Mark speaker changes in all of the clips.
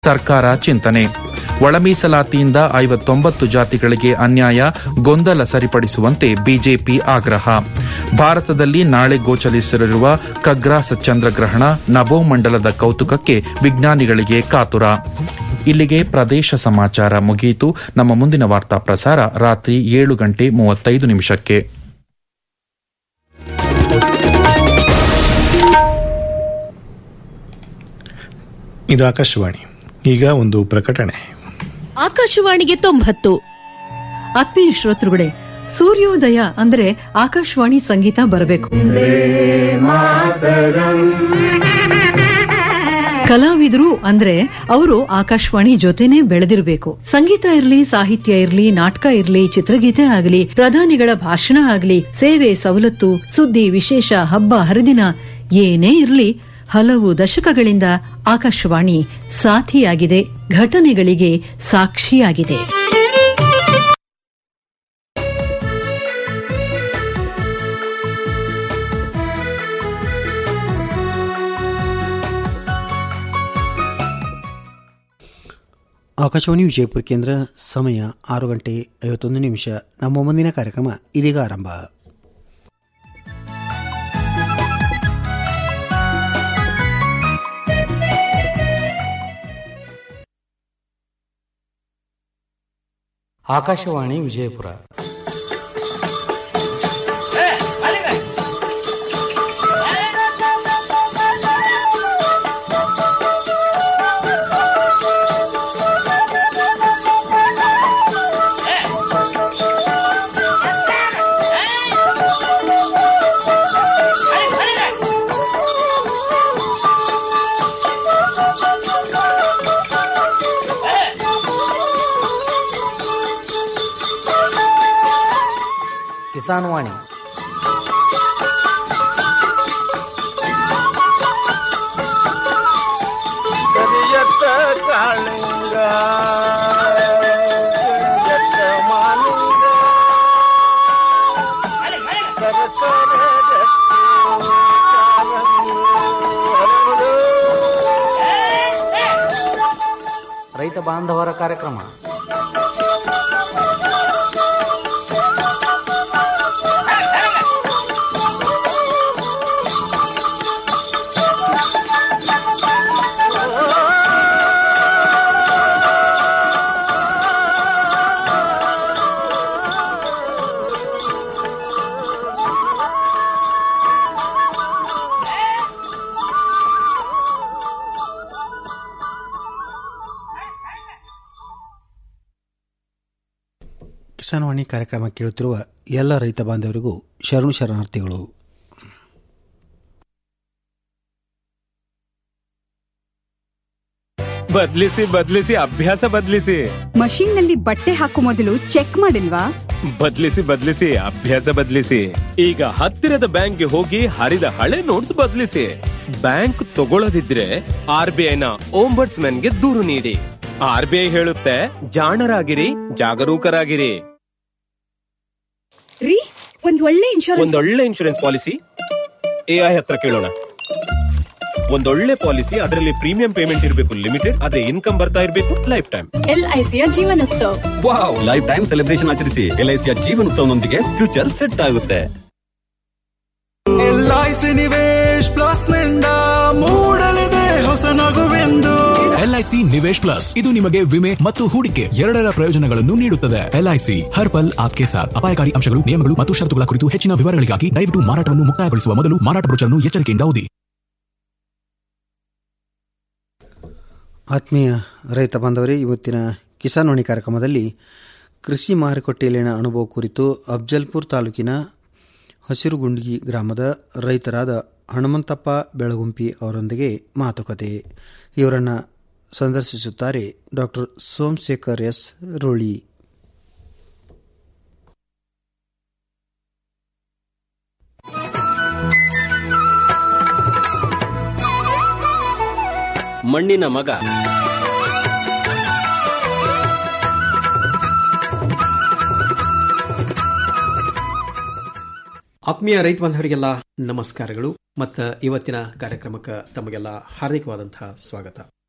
Speaker 1: ಸರ್ಕಾರ ಚಿಂತನೆ ಒಳ ಮೀಸಲಾತಿಯಿಂದ ಐವತ್ತೊಂಬತ್ತು ಜಾತಿಗಳಿಗೆ ಅನ್ಯಾಯ ಗೊಂದಲ ಸರಿಪಡಿಸುವಂತೆ ಬಿಜೆಪಿ ಆಗ್ರಹ ಭಾರತದಲ್ಲಿ ನಾಳೆ ಗೋಚರಿಸಲಿರುವ ಖಗ್ರಾಸ ಚಂದ್ರಗ್ರಹಣ ನಭೋಮಂಡಲದ ಕೌತುಕಕ್ಕೆ ವಿಜ್ಞಾನಿಗಳಿಗೆ ಕಾತುರ ಇಲ್ಲಿಗೆ ಪ್ರದೇಶ ಸಮಾಚಾರ ಮುಗಿಯಿತು ನಮ್ಮ ಮುಂದಿನ ವಾರ್ತಾ ಪ್ರಸಾರ ರಾತ್ರಿ ಏಳು ಗಂಟೆ ಮೂವತ್ತೈದು ನಿಮಿಷಕ್ಕೆ
Speaker 2: ಇದು ಆಕಾಶವಾಣಿ ಈಗ ಒಂದು ಪ್ರಕಟಣೆ
Speaker 3: ಆಕಾಶವಾಣಿಗೆ ತೊಂಬತ್ತು
Speaker 4: ಆತ್ಮೀಯ ಶ್ರೋತೃಗಳೇ ಸೂರ್ಯೋದಯ ಅಂದ್ರೆ ಆಕಾಶವಾಣಿ ಸಂಗೀತ ಬರಬೇಕು ಕಲಾವಿದರು ಅಂದ್ರೆ ಅವರು ಆಕಾಶವಾಣಿ ಜೊತೆನೆ ಬೆಳೆದಿರಬೇಕು ಸಂಗೀತ ಇರ್ಲಿ ಸಾಹಿತ್ಯ ಇರ್ಲಿ ನಾಟಕ ಇರ್ಲಿ ಚಿತ್ರಗೀತೆ ಆಗಲಿ ಪ್ರಧಾನಿಗಳ ಭಾಷಣ ಆಗಲಿ ಸೇವೆ ಸವಲತ್ತು ಸುದ್ದಿ ವಿಶೇಷ ಹಬ್ಬ ಹರಿದಿನ ಏನೇ ಇರ್ಲಿ ಹಲವು ದಶಕಗಳಿಂದ ಆಕಾಶವಾಣಿ ಸಾಥಿಯಾಗಿದೆ ಘಟನೆಗಳಿಗೆ ಸಾಕ್ಷಿಯಾಗಿದೆ
Speaker 5: ಆಕಾಶವಾಣಿ ವಿಜಯಪುರ ಕೇಂದ್ರ ಸಮಯ ಆರು ಗಂಟೆ ಐವತ್ತೊಂದು ನಿಮಿಷ ನಮ್ಮ ಮುಂದಿನ ಕಾರ್ಯಕ್ರಮ ಇದೀಗ ಆರಂಭ
Speaker 6: ಆಕಾಶವಾಣಿ ವಿಜಯಪುರ ಕಿಸಾನ್ ವಾಣಿ
Speaker 7: ಕರಿಯತ್ತ ಕಾಳಿಂಗ ಕರಿಯತ್ತ ಮಾಲಿಂಗ ಸರಸರ ರಕ್ತಿ ಕಾರಂಗಿ ಹರಡು.
Speaker 6: ರೈತ ಬಾಂಧವರ ಕಾರ್ಯಕ್ರಮ
Speaker 5: ಕಿಸಾನ್ವಾಣಿ ಕಾರ್ಯಕ್ರಮ ಕೇಳುತ್ತಿರುವ ಎಲ್ಲ ರೈತ ಬಾಂಧವರಿಗೂ ಶರಣು ಶರಣಾರ್ಥಿಗಳು
Speaker 8: ಬದ್ಲಿಸಿ ಬದ್ಲಿಸಿ ಅಭ್ಯಾಸ ಬದ್ಲಿಸಿ
Speaker 9: ಮಷೀನ್ ನಲ್ಲಿ ಬಟ್ಟೆ ಹಾಕೋ ಮೊದಲು ಚೆಕ್ ಮಾಡಿಲ್ವಾ
Speaker 8: ಬದ್ಲಿಸಿ ಬದ್ಲಿಸಿ ಅಭ್ಯಾಸ ಬದ್ಲಿಸಿ ಈಗ ಹತ್ತಿರದ ಬ್ಯಾಂಕ್ಗೆ ಹೋಗಿ ಹರಿದ ಹಳೆ ನೋಟ್ಸ್ ಬದ್ಲಿಸಿ ಬ್ಯಾಂಕ್ ತಗೊಳ್ಳದಿದ್ರೆ ಆರ್ ಬಿ ಐನ ಗೆ ದೂರು ನೀಡಿ ಆರ್ ಬಿ ಐ ಹೇಳುತ್ತೆ ಜಾಣರಾಗಿರಿ ಜಾಗರೂಕರಾಗಿರಿ
Speaker 9: ರೀ ಒಂದ್ ಒಳ್ಳೆ ಇನ್ಶೂರೆನ್ಸ್
Speaker 8: ಒಂದೊಳ್ಳೆ ಇನ್ಶೂರೆನ್ಸ್ ಪಾಲಿಸಿ ಎಐ ಹತ್ರ ಕೇಳೋಣ ಒಂದೊಳ್ಳೆ ಪಾಲಿಸಿ ಅದರಲ್ಲಿ ಪ್ರೀಮಿಯಂ ಪೇಮೆಂಟ್ ಇರಬೇಕು ಲಿಮಿಟೆಡ್ ಅದೇ ಇನ್ಕಮ್ ಬರ್ತಾ ಇರಬೇಕು ಲೈಫ್ ಟೈಮ್
Speaker 9: ಎಲ್ಐಸಿಯ Jeevanotsav
Speaker 10: wow lifetime celebration ಆಚರಿಸಿ ಎಲ್ಐಸಿಯ ಜೀವನೋತ್ಸವನೊಂದಿಗೆ ಫ್ಯೂಚರ್ ಸೆಟ್ ಆಗುತ್ತೆ
Speaker 7: ಎಲ್ಐಸಿ ನಿವೇಶ್ ಪ್ಲಸ್ ನಿಂದ ಮೂಡಲಿದೆ ಹೊಸ ನಗುವೆಂದು
Speaker 11: ಎಲ್ಐಸಿ ನಿವೇಶ್ ಪ್ಲಸ್ ಇದು ನಿಮಗೆ ವಿಮೆ ಮತ್ತು ಹೂಡಿಕೆ ಎರಡರ ಪ್ರಯೋಜನಗಳನ್ನು ನೀಡುತ್ತದೆ ಎಲ್ಐಸಿ ಹರ್ ಪಲ್ ಆಪ್ಕೆ ಸಾಥ್ ಅಪಾಯಕಾರಿ ಅಂಶಗಳು ನಿಯಮಗಳು ಮತ್ತು ಷರತ್ತುಗಳ ಕುರಿತು ಹೆಚ್ಚಿನ ವಿವರಗಳಿಗಾಗಿ ದಯವಿಟ್ಟು ಮಾರಾಟವನ್ನು ಮುಕ್ತಾಯಗೊಳಿಸುವ ಮೊದಲು ಮಾರಾಟ ಬ್ರೋಚರ್ನ್ನು ಎಚ್ಚರಿಕೆಯಿಂದ ಓದಿ
Speaker 5: ಆತ್ಮೀಯ ರೈತ ಬಾಂಧವರೇ ಇವತ್ತಿನ ಕಿಸಾನ್ವಾಣಿ ಕಾರ್ಯಕ್ರಮದಲ್ಲಿ ಕೃಷಿ ಮಾರುಕಟ್ಟೆಯಲ್ಲಿನ ಅನುಭವ ಕುರಿತು ಅಫ್ಜಲ್ಪುರ್ ತಾಲೂಕಿನ ಹಸಿರುಗುಂಡಿಗಿ ಗ್ರಾಮದ ರೈತರಾದ ಹನುಮಂತಪ್ಪ ಬೆಳಗುಂಪಿ ಅವರೊಂದಿಗೆ ಮಾತುಕತೆ ಇವರನ್ನು ಸಂದರ್ಶಿಸುತ್ತಾರೆ ಡಾಕ್ಟರ್ ಸೋಮಶೇಖರ್ ಎಸ್ ರೋಳಿ
Speaker 10: ಮಣ್ಣಿನ ಮಗ
Speaker 12: ಆತ್ಮೀಯ ರೈತ ಬಾಂಧವರಿಗೆಲ್ಲ ನಮಸ್ಕಾರಗಳು ಮತ್ತು ಇವತ್ತಿನ ಕಾರ್ಯಕ್ರಮಕ್ಕೆ ತಮಗೆಲ್ಲ ಹಾರ್ದಿಕವಾದಂತಹ ಸ್ವಾಗತ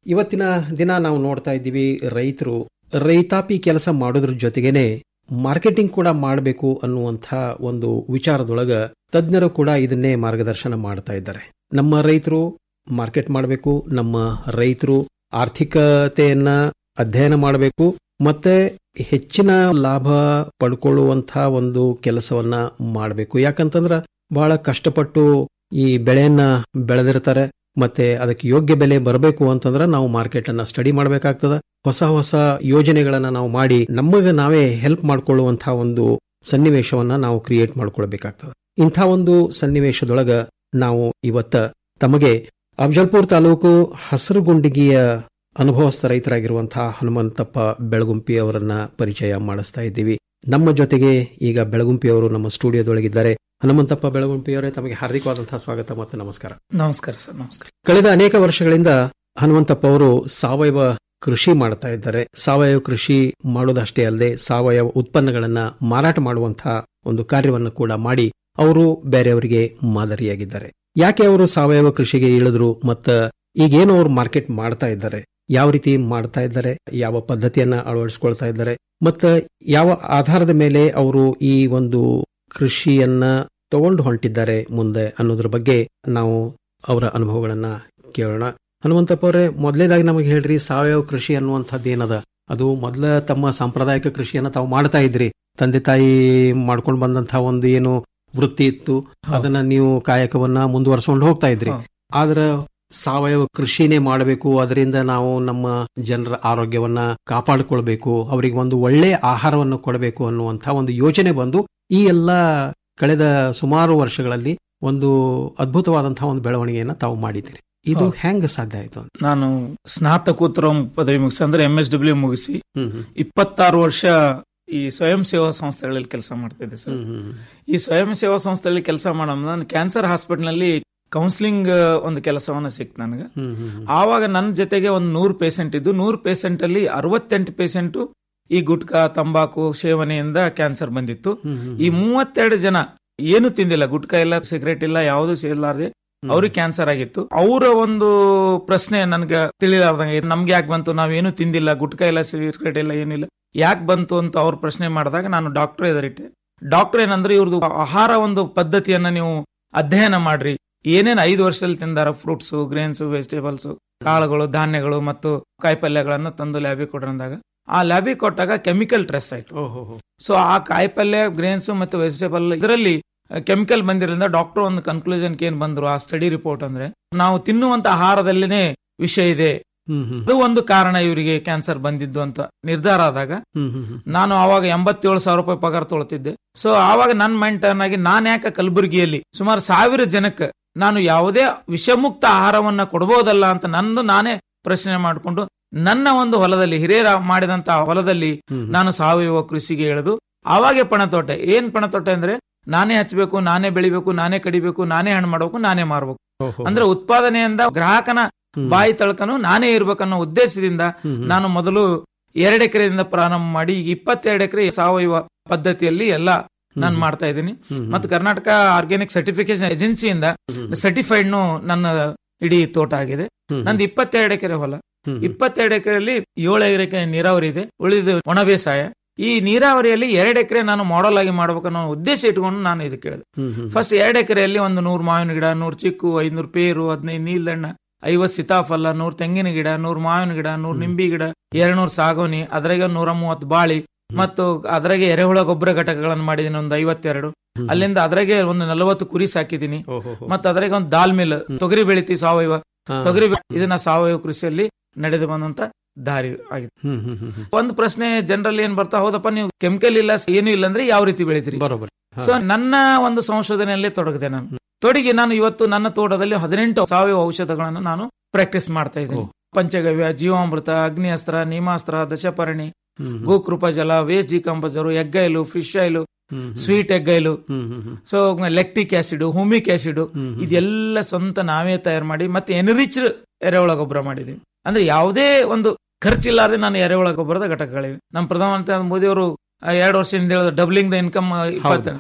Speaker 12: ಇವತ್ತಿನ ದಿನ ನಾವು ನೋಡ್ತಾ ಇದ್ದೀವಿ ರೈತರು ರೈತಾಪಿ ಕೆಲಸ ಮಾಡೋದ್ರ ಜೊತೆಗೇನೆ ಮಾರ್ಕೆಟಿಂಗ್ ಕೂಡ ಮಾಡಬೇಕು ಅನ್ನುವಂಥ ಒಂದು ವಿಚಾರದೊಳಗ ತಜ್ಞರು ಕೂಡ ಇದನ್ನೇ ಮಾರ್ಗದರ್ಶನ ಮಾಡ್ತಾ ಇದ್ದಾರೆ ನಮ್ಮ ರೈತರು ಮಾರ್ಕೆಟ್ ಮಾಡಬೇಕು ನಮ್ಮ ರೈತರು ಆರ್ಥಿಕತೆಯನ್ನ ಅಧ್ಯಯನ ಮಾಡಬೇಕು ಮತ್ತೆ ಹೆಚ್ಚಿನ ಲಾಭ ಪಡ್ಕೊಳ್ಳುವಂಥ ಒಂದು ಕೆಲಸವನ್ನ ಮಾಡಬೇಕು ಯಾಕಂತಂದ್ರ ಬಹಳ ಕಷ್ಟಪಟ್ಟು ಈ ಬೆಳೆಯನ್ನ ಬೆಳೆದಿರ್ತಾರೆ ಮತ್ತೆ ಅದಕ್ಕೆ ಯೋಗ್ಯ ಬೆಲೆ ಬರಬೇಕು ಅಂತಂದ್ರೆ ನಾವು ಮಾರ್ಕೆಟ್ ಅನ್ನ ಸ್ಟಡಿ ಮಾಡಬೇಕಾಗ್ತದ ಹೊಸ ಹೊಸ ಯೋಜನೆಗಳನ್ನ ನಾವು ಮಾಡಿ ನಮಗೆ ನಾವೇ ಹೆಲ್ಪ್ ಮಾಡ್ಕೊಳ್ಳುವಂತಹ ಒಂದು ಸನ್ನಿವೇಶವನ್ನ ನಾವು ಕ್ರಿಯೇಟ್ ಮಾಡ್ಕೊಳ್ಬೇಕಾಗ್ತದೆ ಇಂಥ ಒಂದು ಸನ್ನಿವೇಶದೊಳಗ ನಾವು ಇವತ್ತ ತಮಗೆ ಅಫಜಲ್ಪುರ್ ತಾಲೂಕು ಹಸರುಗುಂಡಿಗಿಯ ಅನುಭವಸ್ಥ ರೈತರಾಗಿರುವಂತಹ ಹನುಮಂತಪ್ಪ ಬೆಳಗುಂಪಿ ಅವರನ್ನ ಪರಿಚಯ ಮಾಡಿಸ್ತಾ ಇದ್ದೀವಿ ನಮ್ಮ ಜೊತೆಗೆ ಈಗ ಬೆಳಗುಂಪಿ ಅವರು ನಮ್ಮ ಸ್ಟುಡಿಯೋದೊಳಗಿದ್ದಾರೆ ಹನುಮಂತಪ್ಪ ಬೆಳಗುಂಪಿ ಅವರೇ ತಮಗೆ ಹಾರ್ದಿಕವಾದಂತಹ ಸ್ವಾಗತ ಮತ್ತು ನಮಸ್ಕಾರ
Speaker 13: ನಮಸ್ಕಾರ ಸರ್ ನಮಸ್ಕಾರ
Speaker 12: ಕಳೆದ ಅನೇಕ ವರ್ಷಗಳಿಂದ ಹನುಮಂತಪ್ಪ ಅವರು ಸಾವಯವ ಕೃಷಿ ಮಾಡ್ತಾ ಇದ್ದಾರೆ ಸಾವಯವ ಕೃಷಿ ಮಾಡೋದಷ್ಟೇ ಅಲ್ಲದೆ ಸಾವಯವ ಉತ್ಪನ್ನಗಳನ್ನ ಮಾರಾಟ ಮಾಡುವಂತಹ ಒಂದು ಕಾರ್ಯವನ್ನು ಕೂಡ ಮಾಡಿ ಅವರು ಬೇರೆಯವರಿಗೆ ಮಾದರಿಯಾಗಿದ್ದಾರೆ ಯಾಕೆ ಅವರು ಸಾವಯವ ಕೃಷಿಗೆ ಇಳಿದ್ರು ಮತ್ತ ಈಗೇನು ಅವರು ಮಾರ್ಕೆಟ್ ಮಾಡ್ತಾ ಇದ್ದಾರೆ ಯಾವ ರೀತಿ ಮಾಡ್ತಾ ಇದ್ದಾರೆ ಯಾವ ಪದ್ಧತಿಯನ್ನ ಅಳವಡಿಸ್ಕೊಳ್ತಾ ಇದ್ದಾರೆ ಮತ್ತ ಯಾವ ಆಧಾರದ ಮೇಲೆ ಅವರು ಈ ಒಂದು ಕೃಷಿಯನ್ನ ತಗೊಂಡು ಹೊಂಟಿದ್ದಾರೆ ಮುಂದೆ ಅನ್ನೋದ್ರ ಬಗ್ಗೆ ನಾವು ಅವರ ಅನುಭವಗಳನ್ನ ಕೇಳೋಣ ಹನುಮಂತಪ್ಪ ಅವರೇ ಮೊದಲೇದಾಗಿ ನಮಗೆ ಹೇಳ್ರಿ ಸಾವಯವ ಕೃಷಿ ಅನ್ನುವಂಥದ್ದು ಏನದ ಅದು ಮೊದಲ ತಮ್ಮ ಸಾಂಪ್ರದಾಯಿಕ ಕೃಷಿಯನ್ನ ತಾವು ಮಾಡ್ತಾ ಇದ್ರಿ ತಂದೆ ತಾಯಿ ಮಾಡ್ಕೊಂಡು ಬಂದಂತಹ ಒಂದು ಏನು ವೃತ್ತಿ ಇತ್ತು ಅದನ್ನ ನೀವು ಕಾಯಕವನ್ನ ಮುಂದುವರ್ಸ್ಕೊಂಡು ಹೋಗ್ತಾ ಇದ್ರಿ ಆದ್ರ ಸಾವಯವ ಕೃಷಿನೇ ಮಾಡಬೇಕು ಅದರಿಂದ ನಾವು ನಮ್ಮ ಜನರ ಆರೋಗ್ಯವನ್ನ ಕಾಪಾಡಿಕೊಳ್ಬೇಕು ಅವರಿಗೆ ಒಂದು ಒಳ್ಳೆ ಆಹಾರವನ್ನು ಕೊಡಬೇಕು ಅನ್ನುವಂಥ ಒಂದು ಯೋಚನೆ ಬಂದು ಈ ಎಲ್ಲ ಕಳೆದ ಸುಮಾರು ವರ್ಷಗಳಲ್ಲಿ ಒಂದು ಅದ್ಭುತವಾದಂತಹ ಒಂದು ಬೆಳವಣಿಗೆಯನ್ನ ತಾವು ಮಾಡಿದ್ದೀರಿ ಇದು
Speaker 13: ಹೌದು.
Speaker 12: ಹೆಂಗ್ ಸಾಧ್ಯ ಆಯ್ತು ಅಂತ
Speaker 13: ನಾನು ಸ್ನಾತಕೋತ್ತರ ಪದವಿ ಮುಗಿಸಿ ಅಂದ್ರೆ ಎಂ ಎಸ್ ಡಬ್ಲ್ಯೂ ಮುಗಿಸಿ ಇಪ್ಪತ್ತಾರು ವರ್ಷ ಈ ಸ್ವಯಂ ಸೇವಾ ಸಂಸ್ಥೆಗಳಲ್ಲಿ ಕೆಲಸ ಮಾಡ್ತಿದ್ದೆ ಸರ್ ಈ ಸ್ವಯಂ ಸೇವಾ ಸಂಸ್ಥೆಯಲ್ಲಿ ಕೆಲಸ ಮಾಡೋ ನಾನು ಕ್ಯಾನ್ಸರ್ ಹಾಸ್ಪಿಟಲ್ ನಲ್ಲಿ ಕೌನ್ಸಿಲಿಂಗ್ ಒಂದು ಕೆಲಸವನ್ನ ಸಿಕ್ತು ನನಗೆ ಆವಾಗ ನನ್ನ ಜೊತೆಗೆ ಒಂದು ನೂರು ಪೇಷಂಟ್ ಇದ್ದು ನೂರು ಪೇಷಂಟ್ ಅಲ್ಲಿ ಅರವತ್ತೆಂಟು ಪೇಷಂಟ್ ಈ ಗುಟ್ಕಾ ತಂಬಾಕು ಸೇವನೆಯಿಂದ ಕ್ಯಾನ್ಸರ್ ಬಂದಿತ್ತು ಈ ಮೂವತ್ತೆರಡು ಜನ ಏನು ತಿಂದಿಲ್ಲ ಗುಟ್ಕಾ ಇಲ್ಲ ಸಿಗರೇಟ್ ಇಲ್ಲ ಯಾವುದು ಸೇರ್ಲಾರ್ದೆ ಅವ್ರಿಗೆ ಕ್ಯಾನ್ಸರ್ ಆಗಿತ್ತು ಅವರ ಒಂದು ಪ್ರಶ್ನೆ ನನ್ಗೆ ತಿಳಿಲಾರ್ದಂಗೆ ನಮ್ಗೆ ಯಾಕೆ ಬಂತು ನಾವೇನು ತಿಂದಿಲ್ಲ ಗುಟ್ಕಾ ಇಲ್ಲ ಸಿಗರೇಟ್ ಇಲ್ಲ ಏನಿಲ್ಲ ಯಾಕೆ ಬಂತು ಅಂತ ಅವ್ರ ಪ್ರಶ್ನೆ ಮಾಡಿದಾಗ ನಾನು ಡಾಕ್ಟರ್ ಎದುರಿಟ್ಟೆ ಡಾಕ್ಟರ್ ಏನಂದ್ರೆ ಇವ್ರದ್ದು ಆಹಾರ ಒಂದು ಪದ್ಧತಿಯನ್ನ ನೀವು ಅಧ್ಯಯನ ಮಾಡ್ರಿ ಏನೇನ್ ಐದು ವರ್ಷದಲ್ಲಿ ತಿಂದಾರ ಫ್ರೂಟ್ಸ್ ಗ್ರೇನ್ಸ್ ವೆಜಿಟೇಬಲ್ಸ್ ಕಾಳುಗಳು ಧಾನ್ಯಗಳು ಮತ್ತು ಕಾಯಿಪಲ್ಯಗಳನ್ನು ತಂದು ಲ್ಯಾಬಿಗೆ ಕೊಡ್ರಂದಾಗ ಆ ಲ್ಯಾಬಿಗೆ ಕೊಟ್ಟಾಗ ಕೆಮಿಕಲ್ ಟ್ರೆಸ್ ಆಯ್ತು ಸೊ ಆ ಕಾಯಿಪಲ್ಯ ಗ್ರೇನ್ಸ್ ಮತ್ತು ವೆಜಿಟೇಬಲ್ ಇದರಲ್ಲಿ ಕೆಮಿಕಲ್ ಬಂದಿರೋದ್ರಿಂದ ಡಾಕ್ಟರ್ ಒಂದು ಕನ್ಕ್ಲೂಷನ್ ಏನ್ ಬಂದ್ರು ಆ ಸ್ಟಡಿ ರಿಪೋರ್ಟ್ ಅಂದ್ರೆ ನಾವು ತಿನ್ನುವಂತ ಆಹಾರದಲ್ಲಿನೇ ವಿಷಯ ಇದೆ ಅದು ಒಂದು ಕಾರಣ ಇವರಿಗೆ ಕ್ಯಾನ್ಸರ್ ಬಂದಿದ್ದು ಅಂತ ನಿರ್ಧಾರ ಆದಾಗ ನಾನು ಅವಾಗ ಎಂಬತ್ತೇಳು ಸಾವಿರ ರೂಪಾಯಿ ಪಗಾರ ತೊಳ್ತಿದ್ದೆ ಸೊ ಆವಾಗ ನನ್ನ ಮೈಂಡ್ ಟರ್ನ್ ಆಗಿ ನಾನ್ ಯಾಕೆ ಕಲಬುರಗಿಯಲ್ಲಿ ಸುಮಾರು ಸಾವಿರ ಜನಕ್ಕೆ ನಾನು ಯಾವುದೇ ವಿಷಮುಕ್ತ ಆಹಾರವನ್ನ ಕೊಡಬಹುದಲ್ಲ ಅಂತ ನಂದು ನಾನೇ ಪ್ರಶ್ನೆ ಮಾಡಿಕೊಂಡು ನನ್ನ ಒಂದು ಹೊಲದಲ್ಲಿ ಹಿರಿಯರ ಮಾಡಿದಂತ ಹೊಲದಲ್ಲಿ ನಾನು ಸಾವಯವ ಕೃಷಿಗೆ ಇಳಿದು ಆವಾಗೆ ಪಣತೋಟೆ ಏನ್ ಪಣತೋಟೆ ಅಂದ್ರೆ ನಾನೇ ಹಚ್ಚಬೇಕು ನಾನೇ ಬೆಳಿಬೇಕು ನಾನೇ ಕಡಿಬೇಕು ನಾನೇ ಹಣ್ಣು ಮಾಡಬೇಕು ನಾನೇ ಮಾರ್ಬೇಕು ಅಂದ್ರೆ ಉತ್ಪಾದನೆಯಿಂದ ಗ್ರಾಹಕನ ಬಾಯಿ ತಳ್ಕನು ನಾನೇ ಇರ್ಬೇಕನ್ನೋ ಉದ್ದೇಶದಿಂದ ನಾನು ಮೊದಲು ಎರಡು ಎಕರೆಯಿಂದ ಪ್ರಾರಂಭ ಮಾಡಿ ಈಗ ಇಪ್ಪತ್ತೆರಡು ಎಕರೆ ಸಾವಯವ ಪದ್ಧತಿಯಲ್ಲಿ ಎಲ್ಲ ನಾನು ಮಾಡ್ತಾ ಇದ್ದೀನಿ ಮತ್ತು ಕರ್ನಾಟಕ ಆರ್ಗ್ಯಾನಿಕ್ ಸರ್ಟಿಫಿಕೇಶನ್ ಏಜೆನ್ಸಿಯಿಂದ ಸರ್ಟಿಫೈಡ್ ನನ್ನ ಇಡೀ ತೋಟ ಆಗಿದೆ ನಂದು ಇಪ್ಪತ್ತೆರಡು ಎಕರೆ ಹೊಲ ಇಪ್ಪತ್ತೆರಡು ಎಕರೆಯಲ್ಲಿ ಏಳು ಎಕರೆ ನೀರಾವರಿ ಇದೆ ಉಳಿದ ಒಣ ಬೇಸಾಯ ಈ ನೀರಾವರಿಯಲ್ಲಿ ಎರಡು ಎಕರೆ ನಾನು ಮಾಡಲ್ ಆಗಿ ಮಾಡ್ಬೇಕನ್ನೋ ಉದ್ದೇಶ ಇಟ್ಕೊಂಡು ನಾನು ಇದಕ್ಕೆ ಕೇಳಿದೆ ಫಸ್ಟ್ ಎರಡು ಎಕರೆಯಲ್ಲಿ ಒಂದು ನೂರು ಮಾವಿನ ಗಿಡ ನೂರು ಚಿಕ್ಕು ಐನೂರು ಪೇರು ಹದಿನೈದು ನೀಲ್ದಣ್ಣ ಐವತ್ ಸೀತಾಫಲ ನೂರ್ ತೆಂಗಿನ ಗಿಡ ನೂರ್ ಮಾವಿನ ಗಿಡ ನೂರ್ ನಿಂಬಿ ಗಿಡ ಎರಡ್ನೂರ್ ಸಾಗೋನಿ ಅದ್ರಾಗ ನೂರ ಮೂವತ್ ಬಾಳಿ ಮತ್ತು ಅದ್ರಾಗೆ ಎರೆಹುಳ ಗೊಬ್ಬರ ಘಟಕಗಳನ್ನು ಮಾಡಿದೀನಿ ಒಂದು ಐವತ್ತೆರಡು ಅಲ್ಲಿಂದ ಅದ್ರಾಗೆ ಒಂದು ನಲವತ್ತು ಕುರಿ ಸಾಕಿದೀನಿ ಮತ್ತೆ ಅದ್ರಾಗೆ ಒಂದು ದಾಲ್ ಮಿಲ್ ತೊಗರಿ ಬೆಳಿತಿ ಸಾವಯವ ತೊಗರಿ ಬೆ- ಇದನ್ನ ಸಾವಯವ ಕೃಷಿಯಲ್ಲಿ ನಡೆದು ಬಂದಂತ ದಾರಿ ಆಗಿದೆ ಒಂದು ಪ್ರಶ್ನೆ ಜನರಲ್ಲಿ ಏನ್ ಬರ್ತಾ ಹೌದಪ್ಪ ನೀವು ಕೆಮಿಕಲ್ ಇಲ್ಲ ಏನು ಇಲ್ಲ ಅಂದ್ರೆ ಯಾವ ರೀತಿ ಬೆಳಿತೀರಿ
Speaker 12: ಬರೋಬರ್
Speaker 13: ಸೊ ನನ್ನ ಒಂದು ಸಂಶೋಧನೆಯಲ್ಲಿ ತೊಡಗಿದೆ ನಾನು ತೊಡಗಿ ನಾನು ಇವತ್ತು ನನ್ನ ತೋಟದಲ್ಲಿ ಹದಿನೆಂಟು ಸಾವಯವ ಔಷಧಗಳನ್ನು ನಾನು ಪ್ರಾಕ್ಟೀಸ್ ಮಾಡ್ತಾ ಇದ್ದೀನಿ ಪಂಚಗವ್ಯ ಜೀವಾಮೃತ ಅಗ್ನಿಅಸ್ತ್ರ ನೀಮಾಸ್ತ್ರ ದಶಪರ್ಣಿ ಗೋಕೃಪ ಜಲ waste decomposer egg oil fish oil sweet egg oil so lactic acid humic acid ಇದೆಲ್ಲ ಸ್ವಂತ ನಾವೇ ತಯಾರು ಮಾಡಿ ಮತ್ತೆ ಎನ್ರಿಚ್ ಎರೆಹುಳ ಗೊಬ್ಬರ ಮಾಡಿದೀವಿ ಅಂದ್ರೆ ಯಾವುದೇ ಒಂದು ಖರ್ಚಿಲ್ಲಾರ್ದೆ ನಾನು ಎರೆಹುಳ ಗೊಬ್ಬರದ ಘಟಕಗಳಿವೆ ನಮ್ಮ ಪ್ರಧಾನಮಂತ್ರಿ ಮೋದಿ ಅವರು ಎರಡು ವರ್ಷದಿಂದ ಹೇಳಿದ್ರು ಡಬ್ಲಿಂಗ್ ದ ಇನ್ಕಮ್ ಇಪ್ಪತ್ತ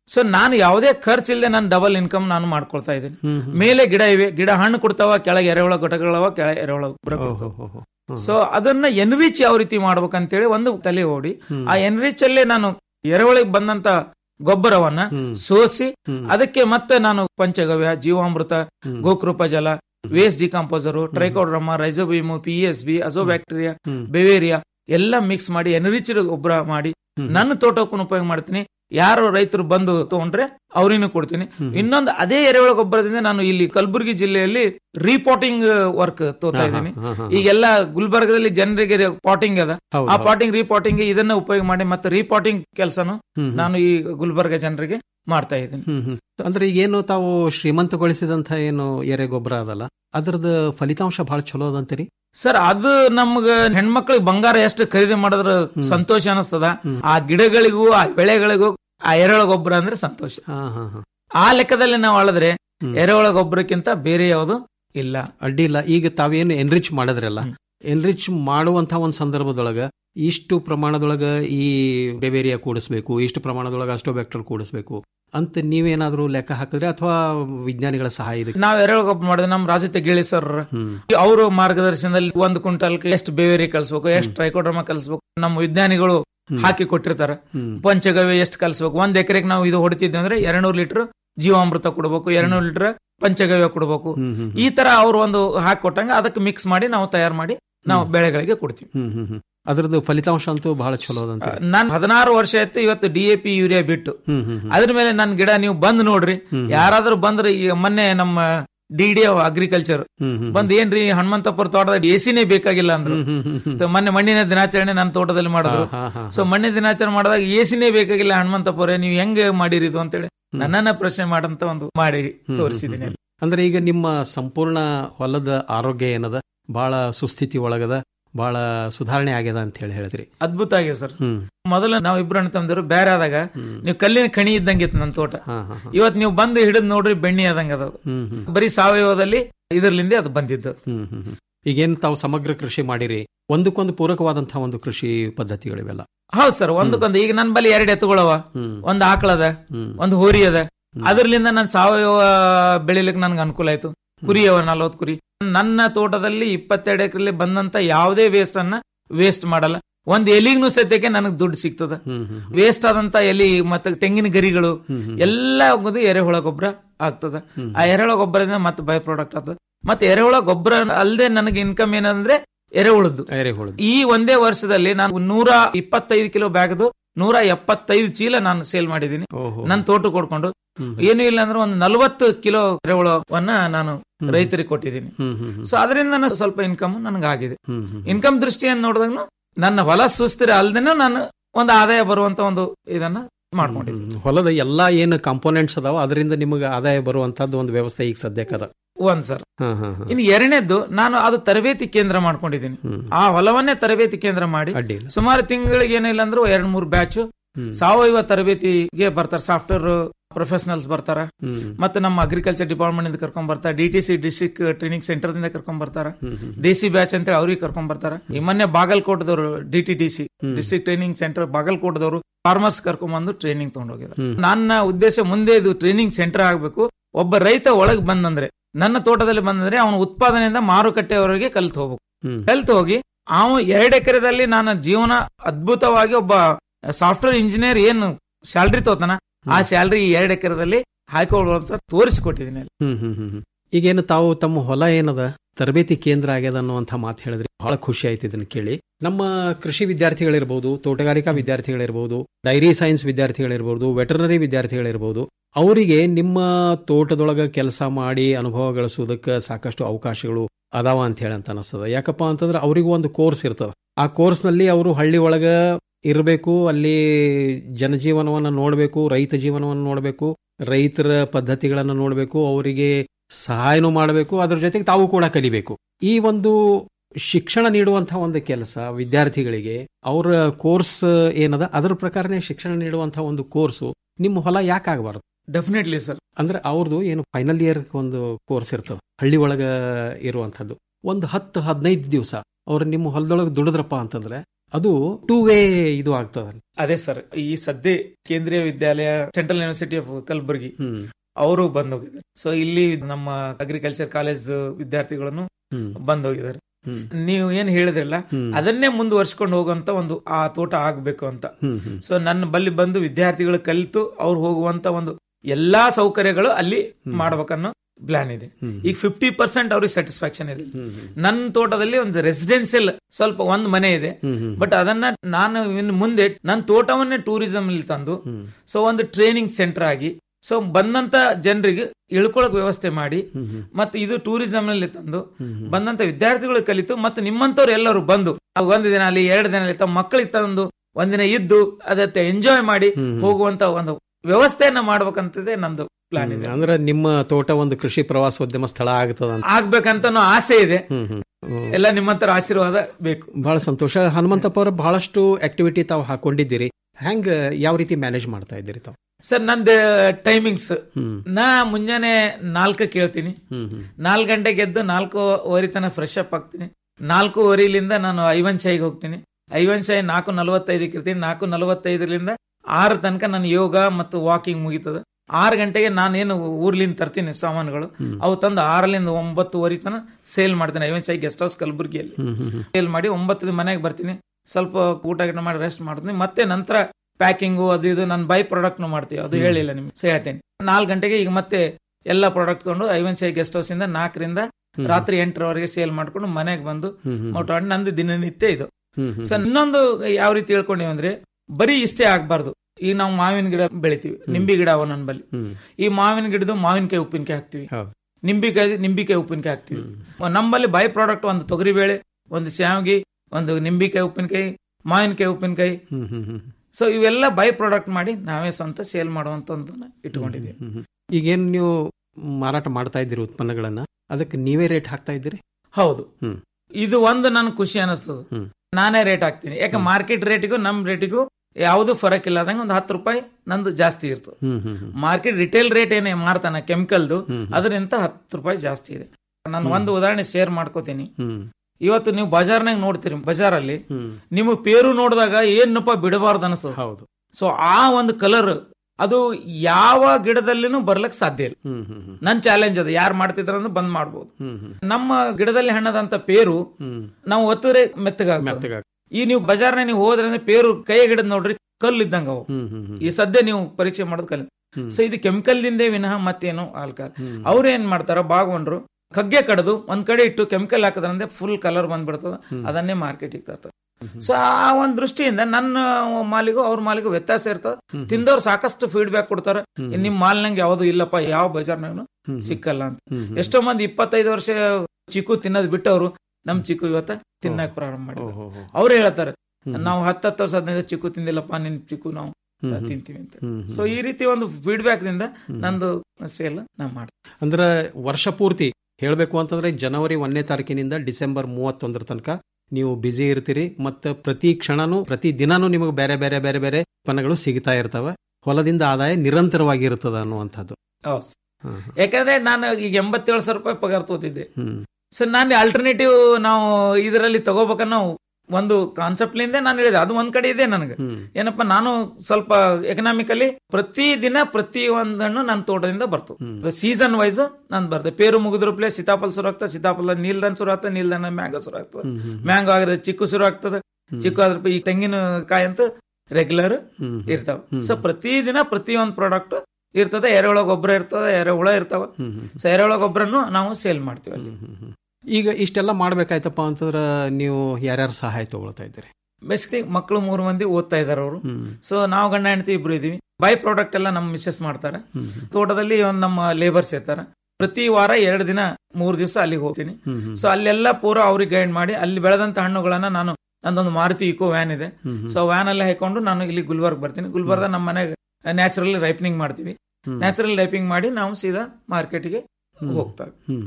Speaker 13: ಸೊ ನಾನು ಯಾವುದೇ ಖರ್ಚು ಇಲ್ಲದೆ ನಾನು ಡಬಲ್ ಇನ್ಕಮ್ ನಾನು ಮಾಡ್ಕೊಳ್ತಾ ಇದ್ದೀನಿ ಮೇಲೆ ಗಿಡ ಇವೆ ಗಿಡ ಹಣ್ಣು ಕೊಡ್ತಾವ ಕೆಳಗೆ ಎರೆಹುಳ ಘಟಕಗಳವ ಕೆಳಗೆ ಎರೆಹುಳ ಗೊಬ್ಬರ ಕೊಡ್ತಾವ. ಸೊ ಅದನ್ನ ಎನ್ರಿಚ್ ಯಾವ ರೀತಿ ಮಾಡ್ಬೇಕಂತೇಳಿ ಒಂದು ತಲೆ ಓಡಿ ಆ ಎನ್ರಿಚ್ ಅಲ್ಲೇ ನಾನು ಎರೆಹುಳಿಗೆ ಬಂದಂತ ಗೊಬ್ಬರವನ್ನ ಸೋಸಿ ಅದಕ್ಕೆ ಮತ್ತೆ ನಾನು ಪಂಚಗವ್ಯ ಜೀವಾಮೃತ ಗೋಕೃಪ ಜಲ waste decomposer trichoderma rhizobium P S B ಅಜೋಬ್ಯಾಕ್ಟೀರಿಯಾ ಬೆವೇರಿಯಾ ಎಲ್ಲ ಮಿಕ್ಸ್ ಮಾಡಿ ಎನ್ರಿಚ್ಡ್ ಗೊಬ್ಬರ ಮಾಡಿ ನನ್ನ ತೋಟಕ್ಕೂ ಉಪಯೋಗ ಮಾಡ್ತೀನಿ ಯಾರು ರೈತರು ಬಂದು ತಗೊಂಡ್ರೆ ಅವ್ರಿಗೂ ಕೊಡ್ತೀನಿ ಇನ್ನೊಂದು ಅದೇ ಎರೆಹುಳ ಗೊಬ್ಬರದಿಂದ ನಾನು ಇಲ್ಲಿ ಕಲಬುರಗಿ ಜಿಲ್ಲೆಯಲ್ಲಿ ರೀಪಾಟಿಂಗ್ ವರ್ಕ್ ತೋತಾ ಇದ್ದೀನಿ ಈಗೆಲ್ಲ ಗುಲ್ಬರ್ಗದಲ್ಲಿ ಜನರಿಗೆ ಪಾಟಿಂಗ್ ಅದ
Speaker 12: ಹೌದು,
Speaker 13: ಆ
Speaker 12: ಹೌದು.
Speaker 13: ಪಾಟಿಂಗ್ ರೀಪಾಟಿಂಗ್ ಇದನ್ನ ಉಪಯೋಗ ಮಾಡಿ ಮತ್ತೆ ರೀಪಾಟಿಂಗ್ ಕೆಲಸನು ನಾನು ಈ ಗುಲ್ಬರ್ಗ ಜನರಿಗೆ ಮಾಡ್ತಾ ಇದ್ದೀನಿ
Speaker 12: ಹ್ಮ್ ಹ್ಮ್. ಅಂದ್ರೆ ಏನು ತಾವು ಶ್ರೀಮಂತಗೊಳಿಸಿದಂತ ಏನು ಎರೆ ಗೊಬ್ಬರ ಅದಲ್ಲ ಅದ್ರದ್ದು ಫಲಿತಾಂಶ ಬಹಳ ಚಲೋ ಅದಂತೀರಿ
Speaker 13: ಸರ್ ಅದು ನಮ್ಗ ಹೆಣ್ಮಕ್ಳಿಗೆ ಬಂಗಾರ ಎಷ್ಟು ಖರೀದಿ ಮಾಡಿದ್ರ ಸಂತೋಷ ಅನಿಸ್ತದ ಆ ಗಿಡಗಳಿಗೂ ಆ ಬೆಳೆಗಳಿಗೂ ಆ ಎರೆಹುಳ ಗೊಬ್ಬರ ಅಂದ್ರೆ ಸಂತೋಷ ಆ ಲೆಕ್ಕದಲ್ಲಿ ನಾವು ಅಳದ್ರೆ ಎರೆಹುಳ ಗೊಬ್ಬರಕ್ಕಿಂತ ಬೇರೆ ಯಾವುದು ಇಲ್ಲ
Speaker 12: ಅಡ್ಡಿ ಇಲ್ಲ ಈಗ ತಾವೇನು ಎನ್ರಿಚ್ ಮಾಡಿದ್ರಲ್ಲ ಎನ್ರಿಚ್ ಮಾಡುವಂತ ಒಂದು ಸಂದರ್ಭದೊಳಗ ಇಷ್ಟು ಪ್ರಮಾಣದೊಳಗ ಈ ಬೆಬೇರಿಯಾ ಕೂಡಿಸ್ಬೇಕು ಇಷ್ಟು ಪ್ರಮಾಣದೊಳಗ ಅಸ್ಟೋಬ್ಯಾಕ್ಟರ್ ಕೂಡಿಸ್ಬೇಕು ಅಂತ ನೀವೇನಾದ್ರೂ ಲೆಕ್ಕ ಹಾಕಿದ್ರೆ ಅಥವಾ ವಿಜ್ಞಾನಿಗಳ ಸಹಾಯ ಇದಕ್ಕೆ
Speaker 13: ನಾವ್ ಎರೆಹುಳ ಗೊಬ್ಬರ ಮಾಡಿದ್ರೆ ನಮ್ ರಾಜು ತೆಗೇಳಿ ಸರ್ ಅವರು ಮಾರ್ಗದರ್ಶನದಲ್ಲಿ ಒಂದು ಕ್ವಿಂಟಲ್ ಎಷ್ಟು ಬೇವೇರಿ ಕಲಿಸ್ಬೇಕು ಎಷ್ಟು ಟ್ರೈಕೋಡ್ರಮ ಕಲಿಸ್ಬೇಕು ನಮ್ಮ ವಿಜ್ಞಾನಿಗಳು ಹಾಕಿ ಕೊಟ್ಟಿರ್ತಾರ ಪಂಚಗವ್ಯ ಎಷ್ಟು ಕಲಿಸ್ಬೇಕು ಒಂದ್ ಎಕರೆಗೆ ನಾವು ಇದು ಹೊಡಿತಿದ್ವಿ ಅಂದ್ರೆ ಎರಡ್ನೂರು ಲೀಟರ್ ಜೀವಾಮೃತ ಕೊಡಬೇಕು ಎರಡ್ನೂರು ಲೀಟರ್ ಪಂಚಗವ್ಯ ಕೊಡಬೇಕು ಈ ತರ ಅವ್ರು ಒಂದು ಹಾಕಿ ಕೊಟ್ಟಂಗ ಅದಕ್ಕೆ ಮಿಕ್ಸ್ ಮಾಡಿ ನಾವು ತಯಾರು ಮಾಡಿ ನಾವು ಬೆಳೆಗಳಿಗೆ ಕೊಡ್ತೀವಿ
Speaker 12: ಹ್ಮ್ ಹ್ಮ್ ಹ್ಮ್ ಅದ್ರದ್ದು ಫಲಿತಾಂಶ ಅಂತೂ ಬಹಳ ಚಲೋ ಅದಂತ
Speaker 13: ನಾನ್ ಹದಿನಾರು ವರ್ಷ ಆಯ್ತು ಇವತ್ತು ಡಿ ಎ ಪಿ ಯೂರಿಯಾ ಬಿಟ್ಟು
Speaker 12: ಹ್ಮ್ ಹ್ಮ್ ಹ್ಮ್.
Speaker 13: ಅದ್ರ ಮೇಲೆ ನನ್ ಗಿಡ ನೀವು ಬಂದ್ ನೋಡ್ರಿ ಯಾರಾದ್ರೂ ಬಂದ್ರೆ ಈಗ ಮೊನ್ನೆ ನಮ್ಮ ಡಿ ಡಿ ಅಗ್ರಿಕಲ್ಚರ್
Speaker 12: ಹ್ಮ್ ಹ್ಮ್.
Speaker 13: ಬಂದ್ ಏನ್ರಿ ಹನುಮಂತಪುರ ತೋಟದ ಎಸಿನೇ ಬೇಕಾಗಿಲ್ಲ ಅಂದ್ರು ಸೊ ಮೊನ್ನೆ ಮಣ್ಣಿನ ದಿನಾಚರಣೆ ನನ್ನ ತೋಟದಲ್ಲಿ ಮಾಡಿದ್ರು
Speaker 12: ಹಾ, ಹಾ,
Speaker 13: ಸೊ ಮಣ್ಣಿನ ದಿನಾಚರಣೆ ಮಾಡಿದಾಗ ಎಸಿನೇ ಬೇಕಾಗಿಲ್ಲ ಹನುಮಂತಪುರ ನೀವು ಹೆಂಗ್ ಮಾಡಿರಿ ಇದು ಅಂತೇಳಿ ನನ್ನನ್ನ ಪ್ರಶ್ನೆ ಮಾಡಂತ ಒಂದು ಮಾಡಿ ತೋರಿಸಿದ್ದೀನಿ
Speaker 12: ಅಂದ್ರೆ ಈಗ ನಿಮ್ಮ ಸಂಪೂರ್ಣ ಹೊಲದ ಆರೋಗ್ಯ ಏನದ ಬಹಳ ಸುಸ್ಥಿತಿ ಒಳಗದ ಬಹಳ ಸುಧಾರಣೆ ಆಗ್ಯದ ಅಂತ ಹೇಳಿ ಹೇಳಿದ್ರಿ
Speaker 13: ಅದ್ಭುತ ಆಗಿದೆ ಸರ್
Speaker 12: ಹ್ಮ್
Speaker 13: ಮೊದಲು ನಾವು ಇಬ್ರು ಅಣ್ಣ ತಮ್ಮದಿರು ಬೇರೆ ಆದಾಗ ನೀವು ಕಲ್ಲಿನ ಖಣಿ ಇದ್ದಂಗಿತ್ತು ನನ್ನ ತೋಟ ಇವತ್ ನೀವು ಬಂದು ಹಿಡಿದ್ ನೋಡ್ರಿ ಬೆಣ್ಣೆ ಆದಂಗ ಅದ
Speaker 12: ಹ್ಮ್ ಹ್ಮ್
Speaker 13: ಬರೀ ಸಾವಯವದಲ್ಲಿ ಇದರ್ಲಿಂದ ಅದು ಬಂದಿದ್ದು
Speaker 12: ಹ್ಮ್ ಹ್ಮ್ ಹ್ಮ್. ಈಗೇನ್ ತಾವು ಸಮಗ್ರ ಕೃಷಿ ಮಾಡಿರಿ ಒಂದಕ್ಕೊಂದು ಪೂರಕವಾದಂತಹ ಒಂದು ಕೃಷಿ ಪದ್ಧತಿಗಳಿವೆಲ್ಲ
Speaker 13: ಹೌದ್ ಸರ್ ಒಂದಕ್ಕೊಂದು ಈಗ ನನ್ ಬಳಿ ಎರಡು ಎತ್ತುಗಳವ
Speaker 12: ಹ್ಮ್.
Speaker 13: ಒಂದ್ ಆಕಳದ
Speaker 12: ಹ್ಮ್.
Speaker 13: ಒಂದ್ ಹೋರಿ ಅದ ಅದ್ರಲಿಂದ ನನ್ ಸಾವಯವ ಬೆಳಿಲಿಕ್ಕೆ ನನ್ಗೆ ಅನುಕೂಲ ಆಯ್ತು ಕುರಿ ಅವ ನಲ್ವತ್ ಕುರಿ ನನ್ನ ತೋಟದಲ್ಲಿ ಇಪ್ಪತ್ತೆರಡು ಎಕರೆಲಿ ಬಂದಂತ ಯಾವುದೇ ವೇಸ್ಟ್ ಅನ್ನ ವೇಸ್ಟ್ ಮಾಡಲ್ಲ ಒಂದ್ ಎಲಿಗ್ನು ಸದ್ಯಕ್ಕೆ ನನಗ್ ದುಡ್ಡು ಸಿಗ್ತದ ವೇಸ್ಟ್ ಆದಂತ ಎಲಿ ಮತ್ತೆ ತೆಂಗಿನ ಗರಿಗಳು ಎಲ್ಲ ಹೋಗೋದು ಎರೆಹುಳ ಗೊಬ್ಬರ ಆಗ್ತದ ಆ ಎರೆಹುಳ ಗೊಬ್ಬರದಿಂದ ಮತ್ತೆ ಬೈ ಪ್ರಾಡಕ್ಟ್ ಆಗ್ತದ ಮತ್ತೆ ಎರೆಹುಳ ಗೊಬ್ಬರ ಅಲ್ಲದೆ ನನಗೆ ಇನ್ಕಮ್ ಏನಂದ್ರೆ ಎರೆಹುಳದ್ದು
Speaker 12: ಎರೆಹುಳದ್ದು
Speaker 13: ಈ ಒಂದೇ ವರ್ಷದಲ್ಲಿ ನಾನು ನೂರ ಇಪ್ಪತ್ತೈದು ಕಿಲೋ ಬ್ಯಾಗ್ದು ನೂರ ಎಪ್ಪತ್ತೈದು ಚೀಲ ನಾನು ಸೇಲ್ ಮಾಡಿದ್ದೀನಿ ನನ್ನ ತೋಟ ಕೊಡ್ಕೊಂಡು ಏನು ಇಲ್ಲ ಅಂದ್ರೆ ಒಂದು ನಲವತ್ತು ಕಿಲೋ ಎರೆಹುಳವನ್ನ ನಾನು ರೈತರಿಗೆ ಕೊಟ್ಟಿದ್ದೀನಿ
Speaker 12: ಹ್ಮ್ ಹ್ಮ್ ಹ್ಮ್.
Speaker 13: ಸೊ ಅದರಿಂದ ನಾನು ಸ್ವಲ್ಪ ಇನ್ಕಮ್ ನನಗಾಗಿದೆ
Speaker 12: ಹ್ಮ್ ಹ್ಮ್.
Speaker 13: ಇನ್ಕಮ್ ದೃಷ್ಟಿಯನ್ನು ನೋಡಿದಾಗ ನನ್ನ ಹೊಲ ಸುಸ್ತಿರ ಅಲ್ದೇನೆ ನಾನು ಒಂದು ಆದಾಯ ಬರುವಂತ ಒಂದು ಇದನ್ನ ಮಾಡ್ಕೊಂಡಿದ್ದೀನಿ
Speaker 12: ಹೊಲದ ಎಲ್ಲಾ ಏನು ಕಾಂಪೋನೆಂಟ್ಸ್ ಅದಾವ ಅದರಿಂದ ನಿಮಗೆ ಆದಾಯ ಬರುವಂತದ್ದು ಒಂದು ವ್ಯವಸ್ಥೆ ಈಗ ಸದ್ಯಕ್ಕೆ ಅದ
Speaker 13: ಒಂದ್ ಸರ್
Speaker 12: ಹಾ ಹಾ ಹಾ
Speaker 13: ಇನ್ನು ಎರಡನೇದ್ದು ನಾನು ಅದು ತರಬೇತಿ ಕೇಂದ್ರ ಮಾಡ್ಕೊಂಡಿದ್ದೀನಿ ಆ ಹೊಲವನ್ನೇ ತರಬೇತಿ ಕೇಂದ್ರ ಮಾಡಿ
Speaker 12: ಅಡ್ಡಿ ಇಲ್ಲ.
Speaker 13: ಸುಮಾರು ತಿಂಗಳಿಗೆ ಏನಿಲ್ಲ ಅಂದ್ರೆ ಎರಡ್ ಮೂರ್ ಬ್ಯಾಚ್ ಸಾವಯವ ತರಬೇತಿಗೆ ಬರ್ತಾರೆ ಸಾಫ್ಟ್ವೇರ್ ಪ್ರೊಫೆಷನಲ್ಸ್ ಬರ್ತಾರ
Speaker 12: ಹ್ಮ್.
Speaker 13: ಮತ್ತೆ ನಮ್ಮ ಅಗ್ರಿಕಲ್ಚರ್ ಡಿಪಾರ್ಟ್ಮೆಂಟ್ ಇಂದ ಕರ್ಕೊಂಡ್ ಬರ್ತಾರೆ D T C district training centre ದಿಂದ ಕರ್ಕೊಂಡ್ ಬರ್ತಾರ ದೇಸಿ ಬ್ಯಾಚ್ ಅಂತ ಅವ್ರಿಗೆ ಕರ್ಕೊಂಡ್ ಬರ್ತಾರ ಈ ಮೊನ್ನೆ ಬಾಗಲಕೋಟದವರು D T T C district training centre ಬಾಗಲಕೋಟದವರು ಫಾರ್ಮರ್ಸ್ ಕರ್ಕೊಂಡ್ ಬಂದು ಟ್ರೈನಿಂಗ್ ತಗೊಂಡೋಗಿದ್ದಾರೆ ನನ್ನ ಉದ್ದೇಶ ಮುಂದೆ ಇದು ಟ್ರೈನಿಂಗ್ ಸೆಂಟರ್ ಆಗ್ಬೇಕು ಒಬ್ಬ ರೈತ ಒಳಗ್ ಬಂದಂದ್ರೆ ನನ್ನ ತೋಟದಲ್ಲಿ ಬಂದಂದ್ರೆ ಅವನ ಉತ್ಪಾದನೆಯಿಂದ ಮಾರುಕಟ್ಟೆವರೆಗೆ ಕಲ್ತು ಹೋಗ್ಬೇಕು ಕಲ್ತು ಹೋಗಿ ಅವನು ಎರಡು ಎಕರೆದಲ್ಲಿ ನಾನು ಜೀವನ ಅದ್ಭುತವಾಗಿ ಒಬ್ಬ ಸಾಫ್ಟ್ವೇರ್ ಇಂಜಿನಿಯರ್ ಏನು ಸ್ಯಾಲ್ರಿ ತೋತಾನ ಆ ಸ್ಯಾಲ್ರಿ ಈ ಎರಡು ಎಕರೆದಲ್ಲಿ ಹಾಕೊಳ್ಳುವಂತ ತೋರಿಸಿಕೊಟ್ಟಿದ್ದೀನಿ ಅಲ್ಲಿ.
Speaker 12: ಹ್ಮ್ ಹ್ಮ್ ಹ್ಮ್ ಹ್ಮ್. ಈಗೇನು ತಾವು ತಮ್ಮ ಹೊಲ ಏನದ ತರಬೇತಿ ಕೇಂದ್ರ ಆಗ್ಯದ ಅನ್ನುವಂಥ ಮಾತು ಹೇಳಿದ್ರಿ ಬಹಳ ಖುಷಿ ಆಯ್ತು ಇದನ್ನ ಕೇಳಿ ನಮ್ಮ ಕೃಷಿ ವಿದ್ಯಾರ್ಥಿಗಳಿರ್ಬೋದು ತೋಟಗಾರಿಕಾ ವಿದ್ಯಾರ್ಥಿಗಳಿರ್ಬೋದು ಡೈರಿ ಸೈನ್ಸ್ ವಿದ್ಯಾರ್ಥಿಗಳಿರ್ಬೋದು ವೆಟರ್ನರಿ ವಿದ್ಯಾರ್ಥಿಗಳಿರ್ಬೋದು ಅವರಿಗೆ ನಿಮ್ಮ ತೋಟದೊಳಗ ಕೆಲಸ ಮಾಡಿ ಅನುಭವ ಗಳಿಸೋದಕ್ಕೆ ಸಾಕಷ್ಟು ಅವಕಾಶಗಳು ಅದಾವ ಅಂತ ಹೇಳಿ ಅಂತ ಅನಿಸ್ತದ ಯಾಕಪ್ಪ ಅಂತಂದ್ರೆ ಅವರಿಗೂ ಒಂದು ಕೋರ್ಸ್ ಇರ್ತದ ಆ ಕೋರ್ಸ್ನಲ್ಲಿ ಅವರು ಹಳ್ಳಿ ಒಳಗ ಇರಬೇಕು ಅಲ್ಲಿ ಜನಜೀವನವನ್ನು ನೋಡಬೇಕು ರೈತ ಜೀವನವನ್ನು ನೋಡಬೇಕು ರೈತರ ಪದ್ಧತಿಗಳನ್ನು ನೋಡಬೇಕು ಅವರಿಗೆ ಸಹಾಯನೂ ಮಾಡಬೇಕು ಅದ್ರ ಜೊತೆಗೆ ತಾವು ಕೂಡ ಕಲಿಬೇಕು ಈ ಒಂದು ಶಿಕ್ಷಣ ನೀಡುವಂತಹ ಒಂದು ಕೆಲಸ ವಿದ್ಯಾರ್ಥಿಗಳಿಗೆ ಅವರ ಕೋರ್ಸ್ ಏನದ ಅದರ ಪ್ರಕಾರನೇ ಶಿಕ್ಷಣ ನೀಡುವಂತಹ ಒಂದು ಕೋರ್ಸು ನಿಮ್ಮ ಹೊಲ ಯಾಕೆ ಆಗಬಾರ್ದು
Speaker 13: ಡೆಫಿನೆಟ್ಲಿ ಸರ್
Speaker 12: ಅಂದ್ರೆ ಅವ್ರದ್ದು ಏನು ಫೈನಲ್ ಇಯರ್ ಒಂದು ಕೋರ್ಸ್ ಇರ್ತದೆ ಹಳ್ಳಿ ಒಳಗ ಇರುವಂತದ್ದು ಒಂದು ಹತ್ತು ಹದಿನೈದು ದಿವಸ ಅವ್ರು ನಿಮ್ಮ ಹೊಲದೊಳಗೆ ದುಡಿದ್ರಪ್ಪ ಅಂತಂದ್ರೆ ಅದು ಟೂ ವೇ ಇದು ಆಗ್ತದ
Speaker 13: ಅದೇ ಸರ್ ಈ ಸದ್ಯ ಕೇಂದ್ರೀಯ ವಿದ್ಯಾಲಯ ಸೆಂಟ್ರಲ್ ಯೂನಿವರ್ಸಿಟಿ ಆಫ್ ಕಲಬುರಗಿ ಅವರು ಬಂದ್ ಹೋಗಿದ್ದಾರೆ ಸೊ ಇಲ್ಲಿ ನಮ್ಮ ಅಗ್ರಿಕಲ್ಚರ್ ಕಾಲೇಜ್ ವಿದ್ಯಾರ್ಥಿಗಳನ್ನು ಬಂದ್ ಹೋಗಿದ್ದಾರೆ ನೀವು ಏನ್ ಹೇಳಿದ್ರಲ್ಲ ಅದನ್ನೇ ಮುಂದುವರ್ಸ್ಕೊಂಡು ಹೋಗುವಂತ ಒಂದು ಆ ತೋಟ ಆಗ್ಬೇಕು ಅಂತ ಸೊ ನನ್ನ ಬಲ್ಲಿ ಬಂದು ವಿದ್ಯಾರ್ಥಿಗಳು ಕಲಿತು ಅವ್ರು ಹೋಗುವಂತ ಒಂದು ಎಲ್ಲಾ ಸೌಕರ್ಯಗಳು ಅಲ್ಲಿ ಮಾಡ್ಬೇಕನ್ನೋ ಪ್ಲಾನ್ ಇದೆ ಈಗ ಫಿಫ್ಟಿ ಪರ್ಸೆಂಟ್ ಅವ್ರಿಗೆ ಸ್ಯಾಟಿಸ್ಫ್ಯಾಕ್ಷನ್ ಇದೆ ನನ್ನ ತೋಟದಲ್ಲಿ ಒಂದು ರೆಸಿಡೆನ್ಸಿಯಲ್ ಸ್ವಲ್ಪ ಒಂದು ಮನೆ ಇದೆ ಬಟ್ ಅದನ್ನ ನಾನು ಇನ್ನು ಮುಂದೆ ನನ್ನ ತೋಟವನ್ನೇ ಟೂರಿಸಂ ಅಲ್ಲಿ ತಂದು ಸೊ ಒಂದು ಟ್ರೈನಿಂಗ್ ಸೆಂಟರ್ ಆಗಿ ಸೊ ಬಂದಂತ ಜನರಿಗೆ ಇಳ್ಕೊಳಕ್ ವ್ಯವಸ್ಥೆ ಮಾಡಿ ಮತ್ತೆ ಇದು ಟೂರಿಸಂ ನಲ್ಲಿ ತಂದು ಬಂದಂತ ವಿದ್ಯಾರ್ಥಿಗಳು ಕಲಿತು ಮತ್ತೆ ನಿಮ್ಮಂತವ್ರು ಎಲ್ಲರೂ ಬಂದು ಆ ಒಂದು ದಿನ ಅಲ್ಲಿ ಎರಡು ದಿನ ಅಲ್ಲಿ ತಮ್ಮ ಮಕ್ಕಳಿಗೆ ತಂದು ಒಂದಿನ ಇದ್ದು ಅದಕ್ಕೆ ಎಂಜಾಯ್ ಮಾಡಿ ಹೋಗುವಂತ ಒಂದು ವ್ಯವಸ್ಥೆಯನ್ನ ಮಾಡ್ಬೇಕಂತದೇ ನಂದು ಪ್ಲಾನ್ ಇದೆ
Speaker 12: ಅಂದ್ರೆ ನಿಮ್ಮ ತೋಟ ಒಂದು ಕೃಷಿ ಪ್ರವಾಸೋದ್ಯಮ ಸ್ಥಳ ಆಗ್ತದ ಅಂತ
Speaker 13: ಆಗ್ಬೇಕಂತ ಆಸೆ ಇದೆ ಎಲ್ಲ ನಿಮ್ಮಂತರ ಆಶೀರ್ವಾದ ಬೇಕು
Speaker 12: ಬಹಳ ಸಂತೋಷ ಹನುಮಂತಪ್ಪ ಅವರ ಬಹಳಷ್ಟು ಆಕ್ಟಿವಿಟಿ ತಾವು ಹಾಕೊಂಡಿದ್ದೀರಿ ಹೆಂಗ್ ಯಾವ ರೀತಿ ಮ್ಯಾನೇಜ್ ಮಾಡ್ತಾ ಇದ್ದೀರಿ ತಾವು
Speaker 13: ಸರ್ ನಂದು ಟೈಮಿಂಗ್ಸ್ ನಾ ಮುಂಜಾನೆ ನಾಲ್ಕಕ್ಕೆ ಕೇಳ್ತೀನಿ ನಾಲ್ಕು ಗಂಟೆಗೆ ಎದ್ದು ನಾಲ್ಕೂವರೆ ತನಕ ಫ್ರೆಶ್ ಅಪ್ ಆಗ್ತೀನಿ ನಾಲ್ಕೂವರೆಲಿಂದ ನಾನು ಐವನ್ ಶಾಯಿಗೆ ಹೋಗ್ತೀನಿ ಐವನ್ ಶಾಯಿ ನಾಲ್ಕು ನಲವತ್ತೈದಕ್ಕೆ ಇರ್ತೀನಿ ನಾಲ್ಕು ನಲವತ್ತೈದರಿಂದ ಆರು ತನಕ ನಾನು ಯೋಗ ಮತ್ತು ವಾಕಿಂಗ್ ಮುಗೀತದ ಆರು ಗಂಟೆಗೆ ನಾನೇನು ಊರ್ಲಿಂದ ತರ್ತೀನಿ ಸಾಮಾನುಗಳು ಅವು ತಂದು ಆರರಿಂದ ಒಂಬತ್ತುವರೆ ತನಕ ಸೇಲ್ ಮಾಡ್ತೀನಿ ಐವನ್ ಶಾಯಿ ಗೆಸ್ಟ್ ಹೌಸ್ ಕಲಬುರಗಿಯಲ್ಲಿ ಸೇಲ್ ಮಾಡಿ ಒಂಬತ್ತು ಮನೆಗೆ ಬರ್ತೀನಿ ಸ್ವಲ್ಪ ಊಟ ಗಿಟ ಮಾಡಿ ರೆಸ್ಟ್ ಮಾಡ್ತೀನಿ ಮತ್ತೆ ನಂತರ ಪ್ಯಾಕಿಂಗು ಅದು ಇದು ನಾನು ಬೈ ಪ್ರಾಡಕ್ಟ್ ಮಾಡ್ತೀವಿ ಅದು ಹೇಳಿಲ್ಲ ನಿಮ್ಗೆ ಸೊ ಹೇಳ್ತೇನೆ ನಾಲ್ಕು ಗಂಟೆಗೆ ಈಗ ಮತ್ತೆ ಎಲ್ಲ ಪ್ರಾಡಕ್ಟ್ ತಗೊಂಡು ಐವನ್ ಶಾಯಿ ಗೆಸ್ಟ್ ಹೌಸ್ ಇಂದ ನಾಲ್ಕರಿಂದ ರಾತ್ರಿ ಎಂಟರವರೆಗೆ ಸೇಲ್ ಮಾಡ್ಕೊಂಡು ಮನೆಗೆ ಬಂದು ಊಟ ನಂದು ದಿನನಿತ್ಯ ಇದು ಸೊ ಇನ್ನೊಂದು ಯಾವ ರೀತಿ ಹೇಳ್ಕೊಂಡಿವಿ ಅಂದ್ರೆ ಬರೀ ಇಷ್ಟೇ ಆಗ್ಬಾರ್ದು ಈಗ ನಾವು ಮಾವಿನ ಗಿಡ ಬೆಳಿತೀವಿ ನಿಂಬಿ ಗಿಡ ಅವ ನನ್ನ ಬಲ್ಲಿ ಈ ಮಾವಿನ ಗಿಡದ ಮಾವಿನಕಾಯಿ ಉಪ್ಪಿನಕಾಯಿ ಹಾಕ್ತಿವಿ ನಿಂಬಿಕಾಯಿ ನಿಂಬಿಕಾಯಿ ಉಪ್ಪಿನಕಾಯಿ ಹಾಕ್ತಿವಿ ನಮ್ಮಲ್ಲಿ ಬೈ ಪ್ರಾಡಕ್ಟ್ ಒಂದು ತೊಗರಿಬೇಳೆ ಒಂದು ಶಾವಿಗೆ ಒಂದು ನಿಂಬಿಕಾಯಿ ಉಪ್ಪಿನಕಾಯಿ ಮಾವಿನಕಾಯಿ ಉಪ್ಪಿನಕಾಯಿ ಸೊ ಇವೆಲ್ಲ ಬೈ ಪ್ರಾಡಕ್ಟ್ ಮಾಡಿ ನಾವೇ ಸ್ವಂತ ಸೇಲ್ ಮಾಡುವಂತ ಇಟ್ಕೊಂಡಿದ್ದೀವಿ
Speaker 12: ಈಗೇನ್ ನೀವು ಮಾರಾಟ ಮಾಡ್ತಾ ಇದ್ದೀರಿ ಉತ್ಪನ್ನಗಳನ್ನ ಅದಕ್ಕೆ ನೀವೇ ರೇಟ್ ಹಾಕ್ತಾ ಇದ್ದೀರಿ
Speaker 13: ಹೌದು ಇದು ಒಂದು ನನ್ ಖುಷಿ ಅನಿಸ್ತದ ನಾನೇ ರೇಟ್ ಹಾಕ್ತೀನಿ ಯಾಕೆ ಮಾರ್ಕೆಟ್ ರೇಟಿಗೂ ನಮ್ ರೇಟಿಗೂ ಯಾವ್ದು ಫರಕ್ ಇಲ್ಲದಂಗ ಒಂದು ಹತ್ತು ರೂಪಾಯಿ ನಂದು ಜಾಸ್ತಿ ಇರ್ತದೆ ಮಾರ್ಕೆಟ್ ರಿಟೇಲ್ ರೇಟ್ ಏನೇ ಮಾರ್ತಾನ ಕೆಮಿಕಲ್ದು ಅದರಿಂದ ಹತ್ತು ರೂಪಾಯಿ ಜಾಸ್ತಿ ಇದೆ ನಾನು ಒಂದು ಉದಾಹರಣೆ ಶೇರ್ ಮಾಡ್ಕೋತೀನಿ ಇವತ್ತು ನೀವು ಬಜಾರ್ನಾಗ ನೋಡ್ತೀರಿ ಬಜಾರಲ್ಲಿ ನಿಮಗೆ ಪೇರು ನೋಡಿದಾಗ ಏನಪ್ಪ ಬಿಡಬಾರ್ದು ಅನಿಸ್ತದ
Speaker 12: ಹೌದು
Speaker 13: ಸೊ ಆ ಒಂದು ಕಲರ್ ಅದು ಯಾವ ಗಿಡದಲ್ಲಿನೂ ಬರ್ಲಕ್ ಸಾಧ್ಯ ಇಲ್ಲ ನನ್ ಚಾಲೆಂಜ್ ಅದು ಯಾರು ಮಾಡ್ತಿದ್ರ ಅಂದ್ರೆ ಬಂದ್ ಮಾಡ್ಬೋದು ನಮ್ಮ ಗಿಡದಲ್ಲಿ ಹಣ್ಣದಂತ ಪೇರು ನಾವು ಒತ್ತುರೆ ಮೆತ್ತಗ ಈ ನೀವು ಬಜಾರ್ನ ನೀವು ಹೋದ್ರೆ ಅಂದ್ರೆ ಪೇರು ಕೈ ಗಿಡದ ನೋಡ್ರಿ ಕಲ್ಲು ಇದ್ದಂಗ ಅವು ಈ ಸದ್ಯ ನೀವು ಪರೀಕ್ಷೆ ಮಾಡೋದು ಕಲ್ಲು ಸೊ ಇದು ಕೆಮಿಕಲ್ ದಿಂದೇ ವಿನಃ ಮತ್ತೇನು ಆಲ್ಕಹಾಲ್ ಅವ್ರು ಏನ್ ಮಾಡ್ತಾರ ಬಾಗವನ್ರು ಕಗ್ಗೆ ಕಡ್ದು ಒಂದ್ ಕಡೆ ಇಟ್ಟು ಕೆಮಿಕಲ್ ಹಾಕದ್ರಂದ್ರೆ ಫುಲ್ ಕಲರ್ ಬಂದ್ಬಿಡ್ತದ ಅದನ್ನೇ ಮಾರ್ಕೆಟಿಗೆ ತರ್ತದೆ ಸೊ ಆ ಒಂದ್ ದೃಷ್ಟಿಯಿಂದ ನನ್ನ ಮಾಲಿಗೂ ಅವ್ರ ಮಾಲಿಗೂ ವ್ಯತ್ಯಾಸ ಇರ್ತದ ತಿಂದವ್ರು ಸಾಕಷ್ಟು ಫೀಡ್ಬ್ಯಾಕ್ ಕೊಡ್ತಾರ ನಿಮ್ ಮಾಲ್ನಂಗೆ ಯಾವ್ದು ಇಲ್ಲಪ್ಪ ಯಾವ ಬಜಾರ್ನಾಗ ಸಿಕ್ಕಲ್ಲ ಅಂತ ಎಷ್ಟೋ ಮಂದಿ ಇಪ್ಪತ್ತೈದು ವರ್ಷ ಚಿಕ್ಕು ತಿನ್ನೋದ್ ಬಿಟ್ಟವ್ರು ನಮ್ ಚಿಕ್ಕು ಇವತ್ತ ತಿನ್ನಕ್ ಪ್ರಾರಂಭ ಮಾಡಿ ಅವ್ರು ಹೇಳ್ತಾರೆ ನಾವು ಹತ್ತತ್ತು ವರ್ಷ ಹದಿನೈದು ಚಿಕ್ಕು ತಿಂದಿಲ್ಲಪ್ಪ ನಿನ್ ಚಿಕ್ಕು ನಾವು ತಿಂತೀವಿ ಅಂತ ಸೊ ಈ ರೀತಿ ಒಂದು ಫೀಡ್ಬ್ಯಾಕ್ ದಿಂದ ನಂದು ಸೇಲ್ ನಾ ಮಾಡ್ತೀನಿ
Speaker 12: ಅಂದ್ರೆ ವರ್ಷ ಪೂರ್ತಿ ಹೇಳ್ಬೇಕು ಅಂತಂದ್ರೆ ಜನವರಿ ಒಂದನೇ ತಾರೀಕಿನಿಂದ ಡಿಸೆಂಬರ್ ಮೂವತ್ತೊಂದರ ತನಕ ನೀವು ಬ್ಯುಸಿ ಇರ್ತೀರಿ ಮತ್ತೆ ಪ್ರತಿ ಕ್ಷಣನೂ ಪ್ರತಿ ದಿನಾನೂ ನಿಮಗೆ ಬೇರೆ ಬೇರೆ ಬೇರೆ ಬೇರೆ ಉತ್ಪನ್ನಗಳು ಸಿಗ್ತಾ ಇರ್ತವೆ ಹೊಲದಿಂದ ಆದಾಯ ನಿರಂತರವಾಗಿ ಇರ್ತದ ಅನ್ನುವಂಥದ್ದು
Speaker 13: ಯಾಕಂದ್ರೆ ನಾನು ಈಗ ಎಂಬತ್ತೇಳು ಸಾವಿರ ರೂಪಾಯಿ ಪಗಾರ ತೋತಿದ್ದೆ ಸೊ ನಾನು ಆಲ್ಟರ್ನೇಟಿವ್ ನಾವು ಇದರಲ್ಲಿ ತಗೋಬೇಕನ್ನೋ ಒಂದು ಕಾನ್ಸೆಪ್ಟ್ ಲಿಂದ ನಾನು ಹೇಳಿದೆ ಅದು ಒಂದ್ ಕಡೆ ಇದೆ ನನಗೆ ಏನಪ್ಪಾ ನಾನು ಸ್ವಲ್ಪ ಎಕನಾಮಿಕಲಿ ಪ್ರತಿ ದಿನ ಪ್ರತಿ ಒಂದನ್ನು ನನ್ನ ತೋಟದಿಂದ ಬರ್ತದೆ ಸೀಸನ್ ವೈಸ್ ನಾನು ಬರ್ತದೆ ಪೇರು ಮುಗಿದ್ರ ಪ್ಲೇ ಸೀತಾಫಲ ಶುರು ಆಗ್ತದೆ ಸೀತಾಫಲ ನೀಲ್ದನ್ ಶುರು ಆಗ್ತದೆ ನೀಲ್ದನ್ ಮ್ಯಾಂಗೋ ಶುರು ಆಗ್ತದೆ ಮ್ಯಾಂಗೋ ಆಗದೆ ಚಿಕ್ಕು ಶುರು ಆಗ್ತದೆ ಚಿಕ್ಕು ಆದ್ರ ಈ ತೆಂಗಿನ ಕಾಯಿ ಅಂತ ರೆಗ್ಯುಲರ್ ಇರ್ತಾವ ಸೊ ಪ್ರತಿ ದಿನ ಪ್ರತಿ ಒಂದು ಪ್ರಾಡಕ್ಟ್ ಇರ್ತದೆ ಎರೆಹುಳ ಗೊಬ್ಬರ ಇರ್ತದೆ ಎರೆಹುಳ ಇರ್ತಾವ ಸೊ ಎರೆಹುಳ ಗೊಬ್ಬರನು ನಾವು ಸೇಲ್ ಮಾಡ್ತೀವಿ ಅಲ್ಲಿ
Speaker 12: ಈಗ ಇಷ್ಟೆಲ್ಲ ಮಾಡ್ಬೇಕಾಯ್ತಪ್ಪ ಅಂತಂದ್ರ ನೀವು ಯಾರ್ಯಾರು ಸಹಾಯ ತಗೊಳ್ತಾ ಇದ್ದೀರಿ
Speaker 13: ಬೇಸಿಕಲಿ ಮಕ್ಕಳು ಮೂರು ಮಂದಿ ಓದ್ತಾ ಇದಾರೆ ಅವರು ಸೊ ನಾವು ಗಂಡ ಹೆಂಡತಿ ಇಬ್ರು ಇದೀವಿ ಬೈ ಪ್ರಾಡಕ್ಟ್ ಎಲ್ಲ ನಮ್ಮ ಮಿಸ್ಸಸ್ ಮಾಡ್ತಾರೆ ತೋಟದಲ್ಲಿ ಒಂದ್ ನಮ್ಮ ಲೇಬರ್ಸ್ ಇರ್ತಾರೆ ಪ್ರತಿ ವಾರ ಎರಡು ದಿನ ಮೂರ್ ದಿವಸ ಅಲ್ಲಿಗೆ ಹೋಗ್ತೀನಿ ಸೊ ಅಲ್ಲೆಲ್ಲ ಪೂರ ಅವ್ರಿಗೆ ಗೈಡ್ ಮಾಡಿ ಅಲ್ಲಿ ಬೆಳೆದಂತ ಹಣ್ಣುಗಳನ್ನ ನಾನು ನಂದೊಂದು ಮಾರುತಿ ಇಕೋ ವ್ಯಾನ್ ಇದೆ ಸೊ ವ್ಯಾನ್ ಅಲ್ಲಿ ಹಾಕೊಂಡು ನಾನು ಇಲ್ಲಿ ಗುಲ್ಬರ್ಗ್ ಬರ್ತೀನಿ ಗುಲ್ಬರ್ಗ ನಮ್ಮ ಮನೆಗೆ ನ್ಯಾಚುರಲ್ ರೈಪನಿಂಗ್ ಮಾಡ್ತೀವಿ ನ್ಯಾಚುರಲ್ ರೈಪಿಂಗ್ ಮಾಡಿ ನಾವು ಸೀದಾ ಮಾರ್ಕೆಟ್ಗೆ ಹೋಗ್ತಾ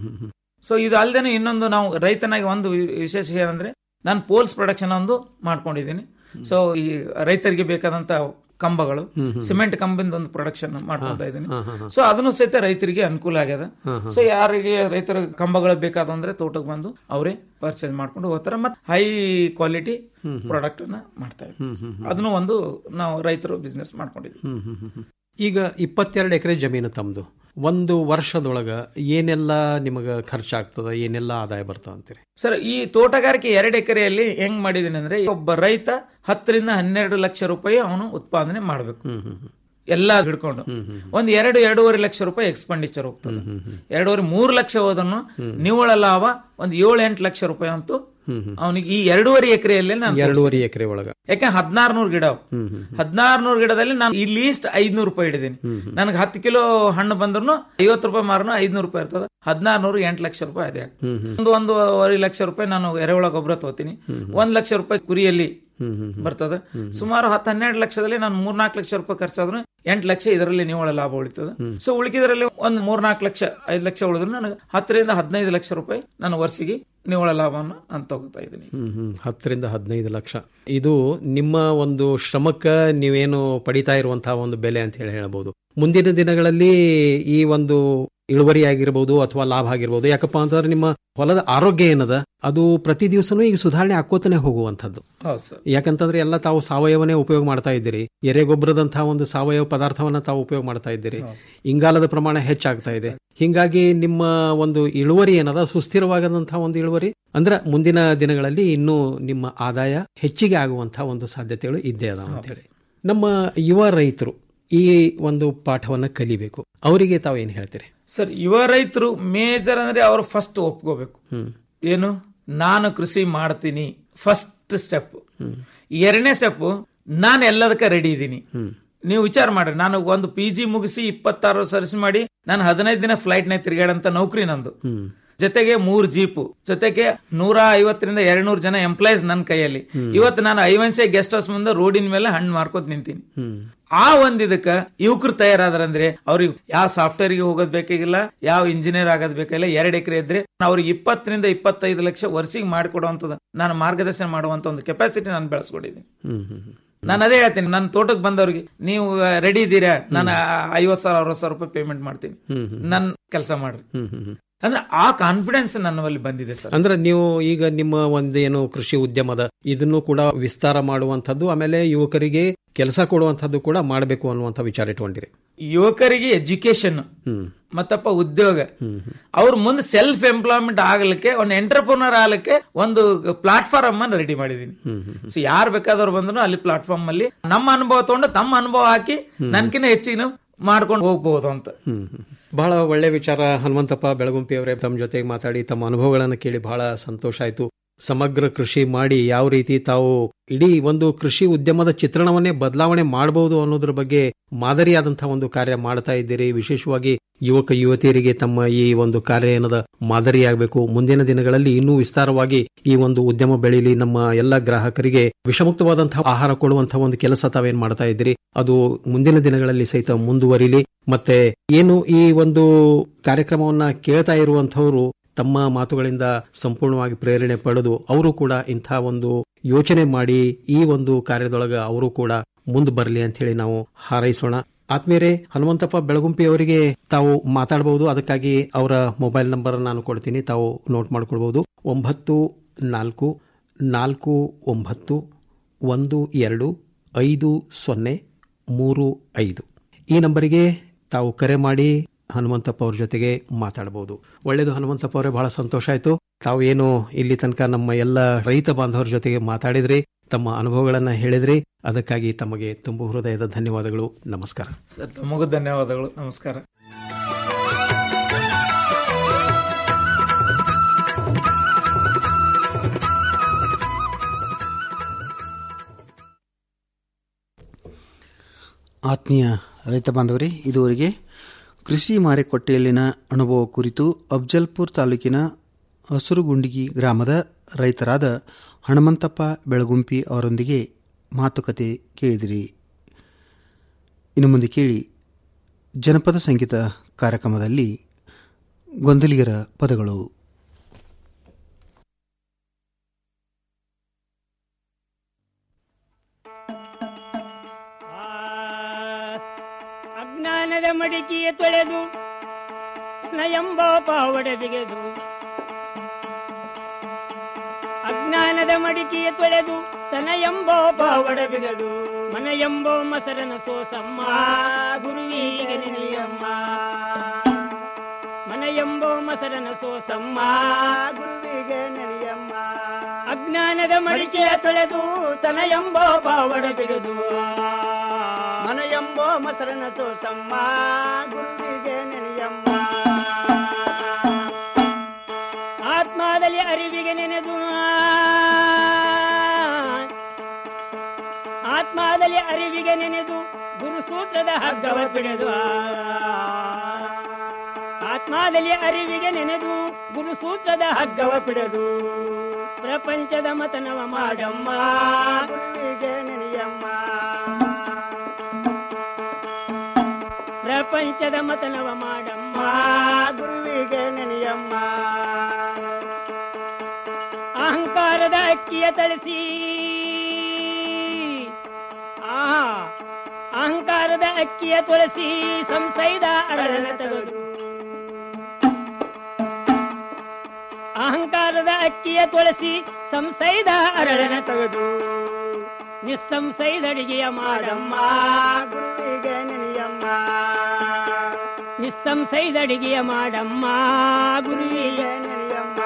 Speaker 13: ಸೊ ಇದು ಅಲ್ಲದೆ ಇನ್ನೊಂದು ನಾವು ರೈತನಾಗಿ ಒಂದು ವಿಶೇಷ ಏನಂದ್ರೆ ನಾನು ಪೋಲ್ಸ್ ಪ್ರೊಡಕ್ಷನ್ ಒಂದು ಮಾಡ್ಕೊಂಡಿದ್ದೀನಿ ಸೊ ಈ ರೈತರಿಗೆ ಬೇಕಾದಂತ ಕಂಬಗಳು
Speaker 12: ಹ್ಮ್, ಹ್ಮ್.
Speaker 13: ಸಿಮೆಂಟ್ ಕಂಬಿಂದ ಒಂದು ಪ್ರೊಡಕ್ಷನ್ ಮಾಡ್ಕೊತಾ ಇದ್ದೀನಿ
Speaker 12: ಹಾ, ಹಾ, ಹಾ.
Speaker 13: ಸೊ ಅದನ್ನು ಸಹಿತ ರೈತರಿಗೆ ಅನುಕೂಲ ಆಗ್ಯದ
Speaker 12: ಹಾ, ಹಾ.
Speaker 13: ಸೊ ಯಾರಿಗೆ ರೈತರ ಕಂಬಗಳು ಬೇಕಾದಂದ್ರೆ ತೋಟಕ್ಕೆ ಬಂದು ಅವರೇ ಪರ್ಚೇಸ್ ಮಾಡ್ಕೊಂಡು ಹೋಗ್ತಾರೆ ಮತ್ತೆ ಹೈ ಕ್ವಾಲಿಟಿ
Speaker 12: ಹ್ಮ್, ಹ್ಮ್.
Speaker 13: ಪ್ರಾಡಕ್ಟ್ ಅನ್ನ ಮಾಡ್ತಾ ಇದ್ದೀವಿ
Speaker 12: ಹ್ಮ್, ಹ್ಮ್, ಹ್ಮ್.
Speaker 13: ಅದನ್ನು ಒಂದು ನಾವು ರೈತರು ಬಿಸ್ನೆಸ್ ಮಾಡ್ಕೊಂಡಿದ್ವಿ
Speaker 12: ಹ್ಮ್, ಹ್ಮ್, ಹ್ಮ್, ಹ್ಮ್. ಈಗ ಇಪ್ಪತ್ತೆರಡು ಎಕರೆ ಜಮೀನು ತಮ್ಮದು ಒಂದು ವರ್ಷದೊಳಗ ಏನೆಲ್ಲ ನಿಮಗೆ ಖರ್ಚಾಗ್ತದ ಏನೆಲ್ಲ ಆದಾಯ ಬರ್ತಾವ ಅಂತೀರಿ
Speaker 13: ಸರ್ ಈ ತೋಟಗಾರಿಕೆ ಎರಡು ಎಕರೆಯಲ್ಲಿ ಹೆಂಗ್ ಮಾಡಿದೀನಿ ಅಂದ್ರೆ ಒಬ್ಬ ರೈತ ಹತ್ತರಿಂದ ಹನ್ನೆರಡು ಲಕ್ಷ ರೂಪಾಯಿ ಅವನು ಉತ್ಪಾದನೆ ಮಾಡಬೇಕು ಎಲ್ಲ ಹಿಡ್ಕೊಂಡು ಒಂದ್ ಎರಡು ಎರಡೂವರೆ ಲಕ್ಷ ರೂಪಾಯಿ ಎಕ್ಸ್ಪೆಂಡಿಚರ್ ಹೋಗ್ತದೆ ಎರಡೂವರೆ ಮೂರು ಲಕ್ಷ ಹೋದನ್ನು ನಿವ್ವಳ ಲಾಭ ಒಂದ್ ಏಳು ಎಂಟು ಲಕ್ಷ ರೂಪಾಯಿ ಅಂತೂ ಅವನಿಗೆ ಈ ಎರಡೂವರೆ ಎಕರೆಯಲ್ಲೇ ನಾನು
Speaker 12: ಎರಡೂವರೆ ಎಕರೆ ಒಳಗ
Speaker 13: ಯಾಕೆ ಹದಿನಾರು ಗಿಡ ಅವು.
Speaker 12: ಹ್ಮ್, ಹ್ಮ್,
Speaker 13: ಹದಿನಾರು ನೂರು ಗಿಡದಲ್ಲಿ ನಾನು ಈ ಲೀಸ್ಟ್ ಐದ್ನೂರು ರೂಪಾಯಿ ಹಿಡಿದೀನಿ ನನಗೆ ಹತ್ತು ಕಿಲೋ ಹಣ್ಣು ಬಂದ್ರು ಐವತ್ತು ರೂಪಾಯಿ ಮಾರನು ಐದ್ನೂರು ರೂಪಾಯಿ ಇರ್ತದೆ ಹದಿನಾರು ನೂರು ಎಂಟು ಲಕ್ಷ ರೂಪಾಯಿ ಅದೇ ಆಗ್ತದೆ.
Speaker 12: ಹ್ಮ್, ಹ್ಮ್.
Speaker 13: ಒಂದು ಒಂದೂವರೆ ಲಕ್ಷ ರೂಪಾಯಿ ನಾನು ಎರೆಹುಳ ಗೊಬ್ಬರ ತಗೋತೀನಿ ಒಂದ್ ಲಕ್ಷ ರೂಪಾಯಿ ಕುರಿಯಲ್ಲಿ
Speaker 12: ಹ್ಮ್, ಹ್ಮ್, ಹ್ಮ್.
Speaker 13: ಬರ್ತದೆ ಸುಮಾರು ಹತ್ತು ಹನ್ನೆರಡು ಲಕ್ಷದಲ್ಲಿ ನಾನು ಮೂರ್ನಾಲ್ಕು ಲಕ್ಷ ರೂಪಾಯಿ ಖರ್ಚಾದ್ರು ಎಂಟು ಲಕ್ಷ ಇದರಲ್ಲಿ ನಿವ್ವಳ ಲಾಭ ಉಳಿತದೆ ಸೊ ಉಳಿಕಿದ್ರಲ್ಲಿ ಒಂದ್ ಮೂರ್ನಾಲ್ಕು ಲಕ್ಷ ಐದು ಲಕ್ಷ ಉಳಿದ್ರು ನನಗೆ ಹತ್ತರಿಂದ ಹದಿನೈದು ಲಕ್ಷ ರೂಪಾಯಿ ನಾನು ವರ್ಷಿಗೆ ನಿವ್ವಳ ಲಾಭವನ್ನು ನಾನು ತಗೋತಾ ಇದ್ದೀನಿ
Speaker 12: ಹ್ಮ್ ಹ್ಮ್ ಹತ್ತರಿಂದ ಹದಿನೈದು ಲಕ್ಷ ಇದು ನಿಮ್ಮ ಒಂದು ಶ್ರಮಕ್ಕ ನೀವೇನು ಪಡಿತಾ ಇರುವಂತಹ ಒಂದು ಬೆಲೆ ಅಂತ ಹೇಳಿ ಹೇಳಬಹುದು ಮುಂದಿನ ದಿನಗಳಲ್ಲಿ ಈ ಒಂದು ಇಳುವರಿ ಆಗಿರ್ಬೋದು ಅಥವಾ ಲಾಭ ಆಗಿರ್ಬೋದು ಯಾಕಪ್ಪ ಅಂತಂದ್ರೆ ನಿಮ್ಮ ಹೊಲದ ಆರೋಗ್ಯ ಏನದ ಅದು ಪ್ರತಿ ದಿವಸನೂ ಈಗ ಸುಧಾರಣೆ ಆಕೋತಾನೆ ಹೋಗುವಂತದ್ದು
Speaker 13: ಹೌದು ಸರ್
Speaker 12: ಯಾಕಂತಂದ್ರೆ ಎಲ್ಲ ತಾವು ಸಾವಯವನೇ ಉಪಯೋಗ ಮಾಡ್ತಾ ಇದ್ದೀರಿ ಎರೆಗೊಬ್ಬರದಂತಹ ಒಂದು ಸಾವಯವ ಪದಾರ್ಥವನ್ನ ತಾವು ಉಪಯೋಗ ಮಾಡ್ತಾ ಇದ್ದೀರಿ ಇಂಗಾಲದ ಪ್ರಮಾಣ ಹೆಚ್ಚಾಗ್ತಾ ಇದೆ ಹಿಂಗಾಗಿ ನಿಮ್ಮ ಒಂದು ಇಳುವರಿ ಏನದ ಸುಸ್ಥಿರವಾಗದಂತಹ ಒಂದು ಇಳುವರಿ ಅಂದ್ರೆ ಮುಂದಿನ ದಿನಗಳಲ್ಲಿ ಇನ್ನೂ ನಿಮ್ಮ ಆದಾಯ ಹೆಚ್ಚಿಗೆ ಆಗುವಂತಹ ಒಂದು ಸಾಧ್ಯತೆಗಳು ಇದ್ದೇ ಅದಾವ ಅಂತ ಹೇಳಿ ನಮ್ಮ ಯುವ ರೈತರು ಈ ಒಂದು ಪಾಠವನ್ನ ಕಲಿಬೇಕು ಅವರಿಗೆ ತಾವು ಏನ್ ಹೇಳ್ತೀರಿ
Speaker 13: ಸರ್ ಯುವ ರೈತರು ಮೇಜರ್ ಅಂದ್ರೆ ಅವರು ಫಸ್ಟ್ ಒಪ್ಕೋಬೇಕು
Speaker 12: ಹ್ಮ್
Speaker 13: ಏನು ನಾನು ಕೃಷಿ ಮಾಡ್ತೀನಿ ಫಸ್ಟ್ ಸ್ಟೆಪ್ ಎರಡನೇ ಸ್ಟೆಪ್ ನಾನು ಎಲ್ಲದಕ್ಕೆ ರೆಡಿ ಇದ್ದೀನಿ ನೀವು ವಿಚಾರ ಮಾಡ್ರಿ ನಾನು ಒಂದು ಪಿ ಜಿ ಮುಗಿಸಿ ಇಪ್ಪತ್ತಾರು ಸರ್ವಿಸ್ ಮಾಡಿ ನಾನು ಹದಿನೈದು ದಿನ ಫ್ಲೈಟ್ ನ ತಿರುಗಾಡಂತ ನೌಕರಿ ನಂದು ಜೊತೆಗೆ ಮೂರ್ ಜೀಪು ಜೊತೆಗೆ ನೂರ ಐವತ್ತರಿಂದ ಎರಡ್ನೂರು ಜನ ಎಂಪ್ಲಾಯೀಸ್ ನನ್ನ ಕೈಯಲ್ಲಿ ಇವತ್ತು ನಾನು ಐವನ್ಸೆ ಗೆಸ್ಟ್ ಹೌಸ್ ಮುಂದೆ ರೋಡಿನ ಮೇಲೆ ಹಣ್ಣು ಮಾರ್ಕೊತ ನಿಂತೀನಿ ಆ ಒಂದ್ ಇದಕ್ಕ ಯುವಕರು ತಯಾರಾದ್ರಂದ್ರೆ ಅವ್ರಿಗೆ ಯಾವ ಸಾಫ್ಟ್ವೇರ್ ಗೆ ಹೋಗೋದ್ ಬೇಕಾಗಿಲ್ಲ ಯಾವ ಇಂಜಿನಿಯರ್ ಆಗೋದ್ ಬೇಕಾಗಿಲ್ಲ ಎರಡ್ ಎಕರೆ ಇದ್ರೆ ಅವ್ರಿಗೆ ಇಪ್ಪತ್ತರಿಂದ ಇಪ್ಪತ್ತೈದು ಲಕ್ಷ ವರ್ಷಿಗೆ ಮಾಡಿಕೊಡುವಂತದ ನಾನು ಮಾರ್ಗದರ್ಶನ ಮಾಡುವಂತ ಒಂದು ಕೆಪಾಸಿಟಿ ನಾನು ಬೆಳೆಸ್ಕೊಂಡಿದ್ದೀನಿ
Speaker 12: ಹ್ಮ್ ಹ್ಮ್ ಹ್ಮ್.
Speaker 13: ನಾನು ಅದೇ ಹೇಳ್ತೀನಿ ನನ್ನ ತೋಟಕ್ಕೆ ಬಂದವ್ರಿಗೆ ನೀವು ರೆಡಿ ಇದ್ದೀರಾ ನಾನು ಐವತ್ ಸಾವಿರ ಅರವತ್ ಸಾವಿರ ರೂಪಾಯಿ ಪೇಮೆಂಟ್ ಮಾಡ್ತೀನಿ
Speaker 12: ಹ್ಮ್ ಹ್ಮ್.
Speaker 13: ನನ್ ಕೆಲಸ ಮಾಡ್ರಿ
Speaker 12: ಹ್ಮ್ ಹ್ಮ್ ಹ್ಮ್.
Speaker 13: ಅಂದ್ರೆ ಆ ಕಾನ್ಫಿಡೆನ್ಸ್ ನನ್ನಲ್ಲಿ ಬಂದಿದೆ ಸರ್
Speaker 12: ಅಂದ್ರೆ ನೀವು ಈಗ ನಿಮ್ಮ ಒಂದೇನು ಕೃಷಿ ಉದ್ಯಮದ ಇದನ್ನು ಕೂಡ ವಿಸ್ತಾರ ಮಾಡುವಂತದ್ದು ಆಮೇಲೆ ಯುವಕರಿಗೆ ಕೆಲಸ ಕೊಡುವಂತದ್ದು ಕೂಡ ಮಾಡಬೇಕು ಅನ್ನುವಂತ ವಿಚಾರ ಇಟ್ಕೊಂಡಿರಿ
Speaker 13: ಯುವಕರಿಗೆ ಎಜುಕೇಶನ್
Speaker 12: ಹ್ಮ್
Speaker 13: ಮತ್ತಪ್ಪ ಉದ್ಯೋಗ
Speaker 12: ಹ್ಮ್
Speaker 13: ಅವ್ರ ಮುಂದೆ ಸೆಲ್ಫ್ ಎಂಪ್ಲಾಯ್ಮೆಂಟ್ ಆಗ್ಲಿಕ್ಕೆ ಒಂದು ಎಂಟರ್ಪ್ರನರ್ ಆಗ್ಲಿಕ್ಕೆ ಒಂದು ಪ್ಲಾಟ್ಫಾರ್ಮ್ ಅನ್ನು ರೆಡಿ ಮಾಡಿದೀನಿ
Speaker 12: ಹ್ಮ್ ಹ್ಮ್
Speaker 13: ಸೊ ಯಾರು ಬೇಕಾದವ್ರು ಬಂದ್ರು ಅಲ್ಲಿ ಪ್ಲಾಟ್ಫಾರ್ಮ್ ಅಲ್ಲಿ ನಮ್ಮ ಅನುಭವ ತಗೊಂಡು ತಮ್ಮ ಅನುಭವ ಹಾಕಿ ನನ್ಕಿನ್ನ ಹೆಚ್ಚಿನ ಮಾಡ್ಕೊಂಡು ಹೋಗ್ಬಹುದು ಅಂತ
Speaker 12: ಹ್ಮ್ ಹ್ಮ್. ಬಹಳ ಒಳ್ಳೆ ವಿಚಾರ ಹನುಮಂತಪ್ಪ ಬೆಳಗುಂಪಿ ಅವರೇ ತಮ್ಮ ಜೊತೆಗೆ ಮಾತಾಡಿ ತಮ್ಮ ಅನುಭವಗಳನ್ನು ಕೇಳಿ ಬಹಳ ಸಂತೋಷ ಆಯ್ತು ಸಮಗ್ರ ಕೃಷಿ ಮಾಡಿ ಯಾವ ರೀತಿ ತಾವು ಇಡೀ ಒಂದು ಕೃಷಿ ಉದ್ಯಮದ ಚಿತ್ರಣವನ್ನೇ ಬದಲಾವಣೆ ಮಾಡಬಹುದು ಅನ್ನೋದ್ರ ಬಗ್ಗೆ ಮಾದರಿಯಾದಂತಹ ಒಂದು ಕಾರ್ಯ ಮಾಡ್ತಾ ಇದ್ದೀರಿ ವಿಶೇಷವಾಗಿ ಯುವಕ ಯುವತಿಯರಿಗೆ ತಮ್ಮ ಈ ಒಂದು ಕಾರ್ಯ ಏನದ ಮಾದರಿಯಾಗಬೇಕು ಮುಂದಿನ ದಿನಗಳಲ್ಲಿ ಇನ್ನೂ ವಿಸ್ತಾರವಾಗಿ ಈ ಒಂದು ಉದ್ಯಮ ಬೆಳೀಲಿ ನಮ್ಮ ಎಲ್ಲ ಗ್ರಾಹಕರಿಗೆ ವಿಷಮುಕ್ತವಾದಂತಹ ಆಹಾರ ಕೊಡುವಂತಹ ಒಂದು ಕೆಲಸ ತಾವೇನ್ ಮಾಡ್ತಾ ಇದ್ದೀರಿ ಅದು ಮುಂದಿನ ದಿನಗಳಲ್ಲಿ ಸಹಿತ ಮುಂದುವರಿಲಿ ಮತ್ತೆ ಏನು ಈ ಒಂದು ಕಾರ್ಯಕ್ರಮವನ್ನ ಕೇಳ್ತಾ ಇರುವಂತಹವರು ತಮ್ಮ ಮಾತುಗಳಿಂದ ಸಂಪೂರ್ಣವಾಗಿ ಪ್ರೇರಣೆ ಪಡೆದು ಅವರು ಕೂಡ ಇಂಥ ಒಂದು ಯೋಚನೆ ಮಾಡಿ ಈ ಒಂದು ಕಾರ್ಯದೊಳಗ ಅವರು ಕೂಡ ಮುಂದೆ ಬರಲಿ ಅಂತ ಹೇಳಿ ನಾವು ಹಾರೈಸೋಣ ಆತ್ಮೀಯರೇ ಹನುಮಂತಪ್ಪ ಬೆಳಗುಂಪಿ ಅವರಿಗೆ ತಾವು ಮಾತಾಡಬಹುದು ಅದಕ್ಕಾಗಿ ಅವರ ಮೊಬೈಲ್ ನಂಬರ್ ನಾನು ಕೊಡ್ತೀನಿ ತಾವು ನೋಟ್ ಮಾಡ್ಕೊಳ್ಬಹುದು ಒಂಬತ್ತು ನಾಲ್ಕು ನಾಲ್ಕು ಒಂಬತ್ತು ಒಂದು ಎರಡು ಐದು ಸೊನ್ನೆ ಮೂರು ಐದು ಈ ನಂಬರಿಗೆ ತಾವು ಕರೆ ಮಾಡಿ ಹನುಮಂತಪ್ಪ ಅವ್ರ ಜೊತೆಗೆ ಮಾತಾಡಬಹುದು ಒಳ್ಳೆಯದು ಹನುಮಂತಪ್ಪ ಅವರೇ ಬಹಳ ಸಂತೋಷ ಆಯ್ತು ತಾವು ಏನು ಇಲ್ಲಿ ತನಕ ನಮ್ಮ ಎಲ್ಲ ರೈತ ಬಾಂಧವರ ಜೊತೆಗೆ ಮಾತಾಡಿದ್ರಿ ತಮ್ಮ ಅನುಭವಗಳನ್ನ ಹೇಳಿದ್ರಿ ಅದಕ್ಕಾಗಿ ತಮಗೆ ತುಂಬು ಹೃದಯದ ಧನ್ಯವಾದಗಳು ನಮಸ್ಕಾರ
Speaker 13: ಸರ್ ತಮಗೂ ಧನ್ಯವಾದಗಳು ನಮಸ್ಕಾರ
Speaker 5: ಆತ್ಮೀಯ ರೈತ ಬಾಂಧವರೇ ಇದುವರೆಗೆ ಕೃಷಿ ಮಾರುಕಟ್ಟೆಯಲ್ಲಿನ ಅನುಭವ ಕುರಿತು ಅಫ್ಜಲ್ಪುರ್ ತಾಲೂಕಿನ ಹಸುರುಗುಂಡಿಗಿ ಗ್ರಾಮದ ರೈತರಾದ ಹನುಮಂತಪ್ಪ ಬೆಳಗುಂಪಿ ಅವರೊಂದಿಗೆ ಮಾತುಕತೆ ಕೇಳಿದಿರಿ ಇನ್ನು ಮುಂದೆ ಕೇಳಿ ಜನಪದ ಸಂಗೀತ ಕಾರ್ಯಕ್ರಮದಲ್ಲಿ ಗೊಂದಲಿಗರ ಪದಗಳು
Speaker 14: ಆ ಅಜ್ಞಾನದ ಮಡಿಕೆಯ ತೊಳೆದು ತನ ಎಂಬ ಪಾವಡ ಬಿಗೆದು ಅಜ್ಞಾನದ ಮಡಿಕೆಯ ತೊಳೆದು ತನ ಎಂಬ ಪಾವಡ ಬಿಗದು ಮನ ಎಂಬೋ ಮಸರನ ಸೋಸಮ್ಮ ಗುರುವಿಗೆ ನೆನೆಯಮ್ಮ ಮನ ಎಂಬೋ ಮಸರನ ಸೋಸಮ್ಮ ಗುರುವಿಗೆ ನೆನೆಯಮ್ಮ ಅಜ್ಞಾನದ ಮಡಿಕೆಯ ತೊಳೆದು ತನ ಎಂಬೋ ಪಾವಡ ಬಿಗದು ಮನ ಎಂಬೋ ಮಸರನ ಸೋಸಮ್ಮ ಗುರುವಿಗೆ ನೆನೆಯಮ್ಮ ಆತ್ಮದಲ್ಲಿ ಅರಿವಿಗೆ ನೆನೆದು ಆತ್ಮದಲ್ಲಿ ಅರಿವಿಗೆ ನೆನೆದು ಗುರುಸೂತ್ರದ ಹಗ್ಗವ ಪಿಡಿದು ಆತ್ಮದಲ್ಲಿ ಅರಿವಿಗೆ ನೆನೆದು ಗುರುಸೂತ್ರದ ಹಗ್ಗವ ಪಿಡಿದು ಪ್ರಪಂಚದ ಮತನವ ಮಾಡಮ್ಮ ಗುರುವಿಗೆ ನೆನೆಯಮ್ಮ ಪ್ರಪಂಚದ ಮತನವ ಮಾಡಮ್ಮ ಗುರುವಿಗೆ ನೆನೆಯಮ್ಮ ಅಹಂಕಾರದ ಅಕ್ಕಿಯ ತಳಿಸಿ ಆ ಅಹಂಕಾರದ ಅಕ್ಕಿಯ ತುಳಸಿ ಸಂಸೈದ ಅರಳನ ತೆಗೆದು ಅಹಂಕಾರದ ಅಕ್ಕಿಯ ತುಳಸಿ ಸಂಸೈದ ಅರಳನ ತೆಗೆದು ನಿಸ್ಸಂಸೈದಡಿಗೆಯ ಮಾಡಮ್ಮ ಗುರುವಿಗೆ ನೆನೆಯಮ್ಮ ನಿಸ್ಸಂಸೈದಡಿಗೆಯ ಮಾಡಮ್ಮ ಗುರುವಿಗೆ ನೆನೆಯಮ್ಮ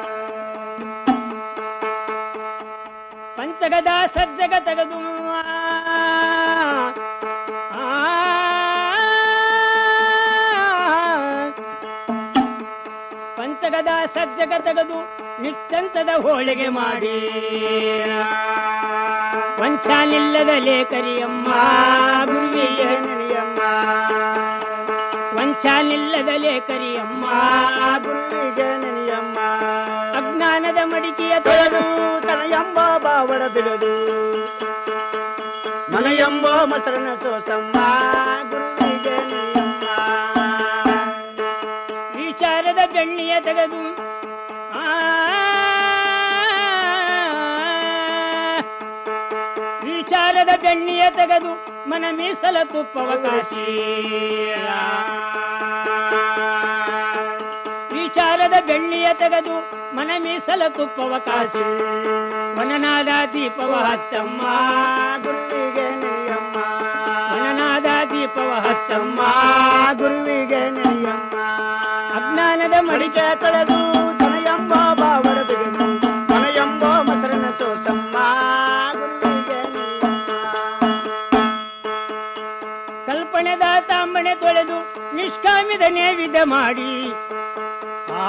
Speaker 14: ಪಂಚಗದ ಸಜ್ಜಗ ತೆಗೆದು ಆ, ಪಂಚಗದ ಸಜ್ಜಗ ತೆಗೆದು ನಿಚ್ಚಂತದ ಹೋಳಿಗೆ ಮಾಡಿ ವಂಚಾಲಿಲ್ಲದ ಲೇಖರಿಯಮ್ಮ ಗುರುವಿಗೆ ನೆನೆಯಮ್ಮ ವಂಚಾಲಿಲ್ಲದ ಲೇಖರಿಯಮ್ಮ ಗುರುವಿಗೆ ನೆನೆಯಮ್ಮ ಅಜ್ಞಾನದ ಮಡಿಕೆಯ ತೊಳೆದು ತನ ಎಂಬ ಬಾವಡ ಬಿಡದು ಮನ ಎಂಬ ಮಸರನ ಸೋಸಮ್ಮ ಗುರುವಿಗೆ ನೆನೆಯಮ್ಮ ವಿಚಾರದ ಬೆಳ್ಳಿಯ ತೆಗೆದು ಆ ವಿಚಾರದ ಬೆಣ್ಣಿಯ ತೆಗೆದು ಮನ ಮೀಸಲ ತುಪ್ಪವ ಕಾಶಿ ವಿಚಾರದ ಬೆಳ್ಳಿಯ ತೆಗೆದು ಮನ ಮೀಸಲ ತುಪ್ಪವ ಕಾಶಿ ವನನಾದ ದೀಪವ ಹಚ್ಚಮ್ಮ ಗುರುವಿಗೆ ನೆನೆಯಮ್ಮ ವನನಾದ ದೀಪವ ಹಚ್ಚಮ್ಮ ಗುರುವಿಗೆ ನೆನೆಯಮ್ಮ ಅಜ್ಞಾನದ ಮಡಿಕೆ ತೊಳೆದು ತನಯಂಬ ಬಾವಡ ಬಿಡುದು ತನಯಂಬ ಮಸರನ ಸೋಸಮ್ಮ ಗುರುವಿಗೆ ಕಲ್ಪನೆದ ತಾಂಬಣೆ ತೊಳೆದು ನಿಷ್ಕಾಮಿದ ನೇವಿದ ಮಾಡಿ ಆ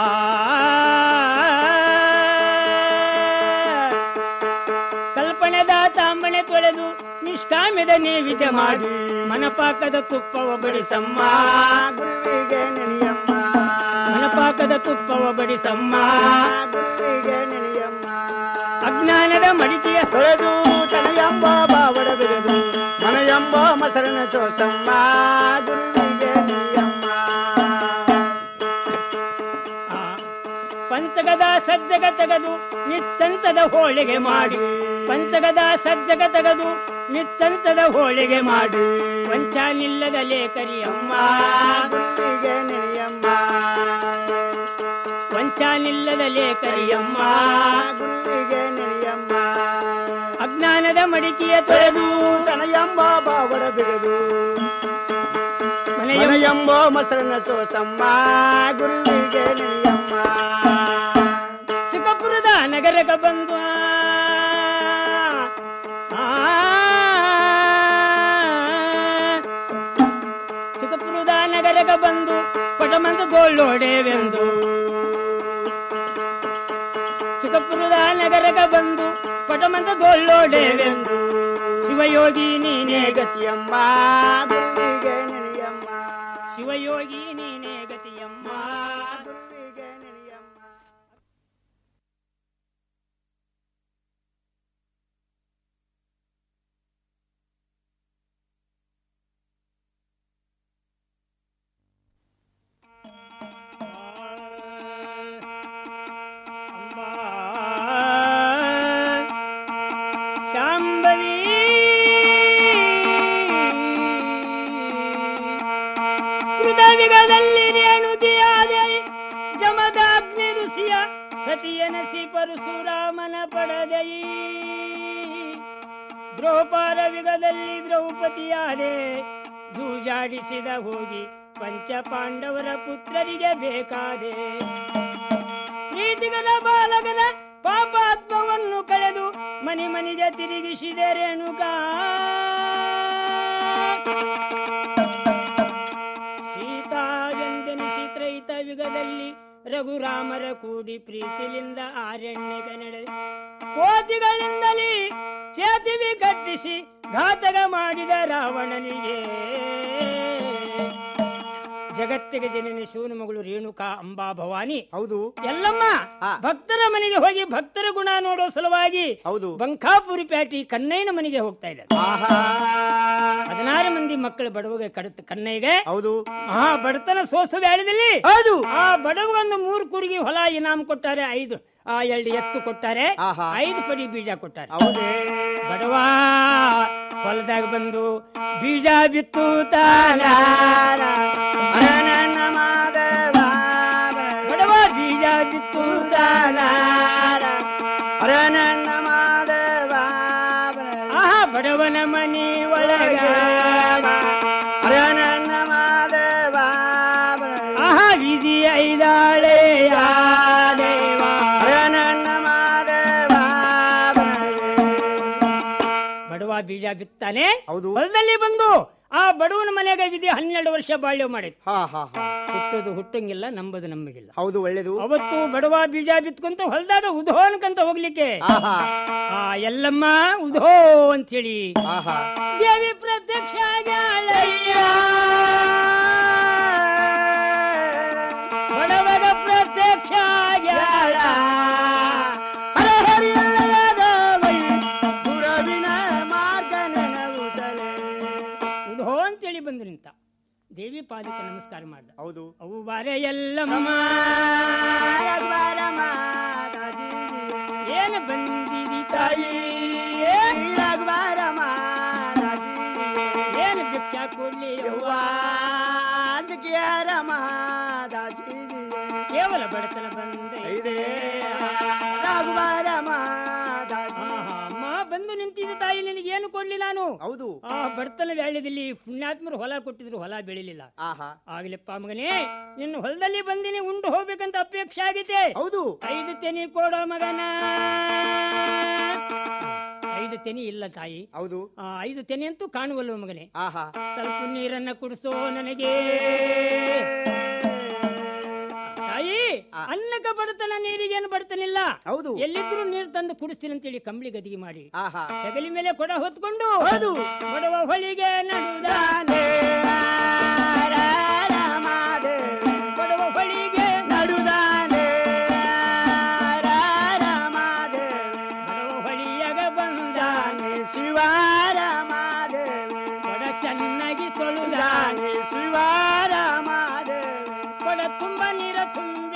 Speaker 14: ಕಲ್ಪನೆದ ತಾಂಬಣೆ ತೊಳೆದು ನಿಷ್ಕಾಮ್ಯದ ನೇವಿದ ಮಾಡಿ ಮನಪಾಕದ ತುಪ್ಪವ ಬಡಿಸಮ್ಮ ಗುರುವಿಗೆ ನೆನೆಯಮ್ಮ ಮನಪಾಕದ ತುಪ್ಪವ ಬಡಿಸಮ್ಮ ಗುರುವಿಗೆ ನೆನೆಯಮ್ಮ ಅಜ್ಞಾನದ ಮಡಿಕೆಯ ತೊಳೆದು ತನಯಂಬ ಬಾವಡ ಬೆಳೆದು ಮನಯಂಬ ಮಸರನ ಸೋಸಮ್ಮ ಗುರುವಿಗೆ ನೆನೆಯಮ್ಮ ಆ, ಪಂಚಗದ ಸಜ್ಜಗ ತೆಗೆದು ನಿಚ್ಚಂತದ ಹೋಳಿಗೆ ಮಾಡಿ ಪಂಚಗದ ಸಜ್ಜಗ ತೆಗೆದು ನಿಚ್ಚಂತದ ಹೋಳಿಗೆ ಮಾಡಿ ಪಂಚಾಲಿಲ್ಲದ ಲೇಖರಿಯಮ್ಮ ಗುರುವಿಗೆ ನೆನೆಯಮ್ಮ ವಂಚಾಲಿಲ್ಲದ ಲೇಖರಿಯಮ್ಮ ಗುರುವಿಗೆ ನೆನೆಯಮ್ಮ ಅಜ್ಞಾನದ ಮಡಿಕೆಯ ತೊಳೆದು ತನಯಂಬ ಬಾವಡ ಬಿಡದು ಮನೆಯಂಬ ಮಸರನ ಸೋಸಮ್ಮ ಗುರುವಿಗೆ ನೆನೆಯಮ್ಮ ಚಿಕ್ಕಪುರದ ನಗರಕ್ಕೆ ಬಂದು ಆ, ಚಿಕ್ಕಪುರದ ನಗರಕ್ಕೆ ಬಂದು ಪಟಮಂತ ಗೋಳ್ಳೋಡೆವೆಂದು ಚಿಕ್ಕಪುರದ ನಗರಕ್ಕೆ ಬಂದು ಪಟಮಂತ ಗೋಳ್ಳೋಡೆವೆಂದು ಶಿವಯೋಗಿ ನೀನೇ ಗತಿಯಮ್ಮ ಗುರುವಿಗೆ ನೆನೆಯಮ್ಮ ಶಿವಯೋಗಿ ನೀನೇ ಗತಿಯಮ್ಮ ಗುರುವಿಗೆ ನೆನೆಯಮ್ಮ ಶಾಂಭವಿ ವಿಗದಲ್ಲಿ ರೇಣುತಿಯಾದೆ ಜಮದಾಗ್ನಿ ಋಷಿಯ ಸತಿಯನಸಿ ಪರಶುರಾಮನ ಪಡೆದೈ ದ್ರೌಪಾರ ವಿಗದಲ್ಲಿ ದ್ರೌಪದಿಯಾದೆ ಜೂಜಾಡಿಸಿದ ಹೋಗಿ ಪಂಚ ಪಾಂಡವರ ಪುತ್ರರಿಗೆ ಬೇಕಾದೆ ಪ್ರೀತಿಗದ ಬಾಲಕನ ಪಾಪಾತ್ಮವನ್ನು ಕಳೆದು ಮನೆ ಮನೆಗೆ ತಿರುಗಿಸಿದೆ ರೇಣುಕಾ ಸೀತಾವೆಂದೆನಿಸಿ ತ್ರೈತ ಯುಗದಲ್ಲಿ ರಘುರಾಮರ ಕೂಡಿ ಪ್ರೀತಿಲಿಂದ ಆರಣ್ಯಕ ನಡೆ ಕೋತಿಗಳಿಂದಲೇ ಚೇತಿವಿ ಕಟ್ಟಿಸಿ ಘಾತಕ ಮಾಡಿದ ರಾವಣನಿಗೆ ಜಗತ್ತಿಗೆ ಜನನಿ ಶಿವನ ಮಗಳು ರೇಣುಕಾ ಅಂಬಾ ಭವಾನಿ
Speaker 15: ಹೌದು
Speaker 14: ಎಲ್ಲಮ್ಮ ಭಕ್ತರ ಮನೆಗೆ ಹೋಗಿ ಭಕ್ತರ ಗುಣ ನೋಡೋ ಸಲುವಾಗಿ
Speaker 15: ಹೌದು
Speaker 14: ಬಂಕಾಪುರಿ ಪ್ಯಾಟಿ ಕನ್ನಯ್ಯನ ಮನೆಗೆ ಹೋಗ್ತಾ ಇದ್ದಾರೆ ಹದಿನಾರು ಮಂದಿ ಮಕ್ಕಳು ಬಡವಗೆ ಕಡತ ಕನ್ನಯ್ಯಗೆ
Speaker 15: ಹೌದು
Speaker 14: ಆ ಬಡತನ ಸೋಸ ಬ್ಯಾಳದಲ್ಲಿ
Speaker 15: ಹೌದು
Speaker 14: ಆ ಬಡವಗೊಂದು ಮೂರು ಕುರಿಗೆ ಹೊಲ ಇನಾಮ್ ಕೊಟ್ಟಾರೆ ಐದು ಆ ಎರಡು ಎತ್ತು ಕೊಟ್ಟಾರೆ ಐದು ಪಡಿ ಬೀಜ ಕೊಟ್ಟಾರೆ ಬಡವ ಹೊಲದಾಗ ಬಂದು ಬೀಜ ಬಿತ್ತು ತಾನ ಬಡವ ಬೀಜ ಬಿತ್ತು ತಾನ ಆಹಾ ಬಡವನ ಮನಿ ಒಳಗ ಆಹಾ ವಿಧಿ ಐದಾಳೆ ಬಡವ ಬೀಜ ಬಿತ್ತಾನೆ ಹೊಲದಲ್ಲಿ ಬಂದು ಆ ಬಡವನ ಮನೆಗೆ ವಿಧಿ ಹನ್ನೆರಡು ವರ್ಷ ಬಾಳ್ಯ ಮಾಡಿತ್ತು ಹುಟ್ಟೋದು ಹುಟ್ಟಂಗಿಲ್ಲ ನಂಬದು ನಂಬಗಿಲ್ಲ
Speaker 15: ಹೌದು ಒಳ್ಳೇದು
Speaker 14: ಅವತ್ತು ಬಡವ ಬೀಜ ಬಿತ್ಕೊಂತ ಹೊಲದಾಗ ಉಧೋ ಅನ್ಕಂತ ಹೋಗ್ಲಿಕ್ಕೆ ಆ ಎಲ್ಲಮ್ಮ ಉಧೋ ಅಂತೇಳಿ ದೇವಿ ಪ್ರತ್ಯಕ್ಷ ಆಗ್ಯಾಳಯ್ಯ. ಬಡವಗ ಪ್ರತ್ಯಕ್ಷ ಆಗ್ಯಾಳ. ಉಧೋ ಅಂತೇಳಿ ಬಂದು ನಿಂತ ದೇವಿ ಪಾದಕ್ಕೆ ನಮಸ್ಕಾರ ಮಾಡ್ದ
Speaker 15: ಹೌದು
Speaker 14: ಅವು ಬಾರೆ ಎಲ್ಲಮ್ಮ ಏನು ಬಂದಿದಿ ತಾಯಿ ಏನು ಭಿಕ್ಷಾ ಕೊಡ್ಲಿ ಕೇವಲ ಬಡತನ ಬಂದೆ ಆಹಾ, ಅಮ್ಮ ಬಂದು ನಿಂತಿದ್ದ ತಾಯಿ ನಿನಗೆ ಏನು ಕೊಡ್ಲಿ ನಾನು
Speaker 15: ಹೌದು
Speaker 14: ಆ ಬಡತನ ವ್ಯಾಳ್ಯದಲ್ಲಿ ಪುಣ್ಯಾತ್ಮರು ಹೊಲ ಕೊಟ್ಟಿದ್ರು ಹೊಲ ಬೆಳಿಲಿಲ್ಲ
Speaker 15: ಆಹಾ
Speaker 14: ಆಗ್ಲಿಪ್ಪ ಮಗನೇ ನಿನ್ನ ಹೊಲದಲ್ಲಿ ಬಂದಿನಿ ಉಂಡು ಹೋಗ್ಬೇಕಂತ ಅಪೇಕ್ಷೆ ಆಗಿತ್ತೆ
Speaker 15: ಹೌದು
Speaker 14: ಐದು ತೆನಿ ಕೊಡೋ ಮಗನ ಐದು ತೆನಿ ಇಲ್ಲ ತಾಯಿ
Speaker 15: ಹೌದು
Speaker 14: ಆ, ಐದು ತೆನಿ ಅಂತೂ ಕಾಣುವಲ್ವ ಮಗನೇ
Speaker 15: ಆಹಾ
Speaker 14: ಸ್ವಲ್ಪ ನೀರನ್ನ ಕುಡಿಸೋ ನನಗೆ ತಾಯಿ ಅನ್ನಕ ಬಡತನ ನೀರಿಗೇನು ಬಡತನಿಲ್ಲ
Speaker 15: ಹೌದು
Speaker 14: ಎಲ್ಲಿದ್ರು ನೀರು ತಂದು ಕುಡಿಸ್ತೀನಿ ಅಂತೇಳಿ ಕಂಬಳಿ ಗದಿಗೆ ಮಾಡಿ
Speaker 15: ಆಹಾ
Speaker 14: ಹೆಗಲಿ ಮೇಲೆ ಕೊಡ ಹೊತ್ಕೊಂಡು
Speaker 15: ಹೌದು.
Speaker 14: ಬಡವ ಹೊಳಿಗೆ ನಡುದಾನೆ ಬಡವ ಹೊಳಿಗೆ
Speaker 15: ನಡುದಾನೆ
Speaker 14: ಬಡವ ಹೊಳಿಯಾಗ ಬಂದಾನೆ
Speaker 15: ಶಿವಾರಾಮಾದೇವಿ
Speaker 14: ಕೊಡ ಚೆನ್ನಾಗಿ ತೊಳುದಾನೆ
Speaker 15: ಶಿವಾರಾಮಾದೇವಿ
Speaker 14: ಕೊಡ ತುಂಬ ನೀರ ತುಂಬ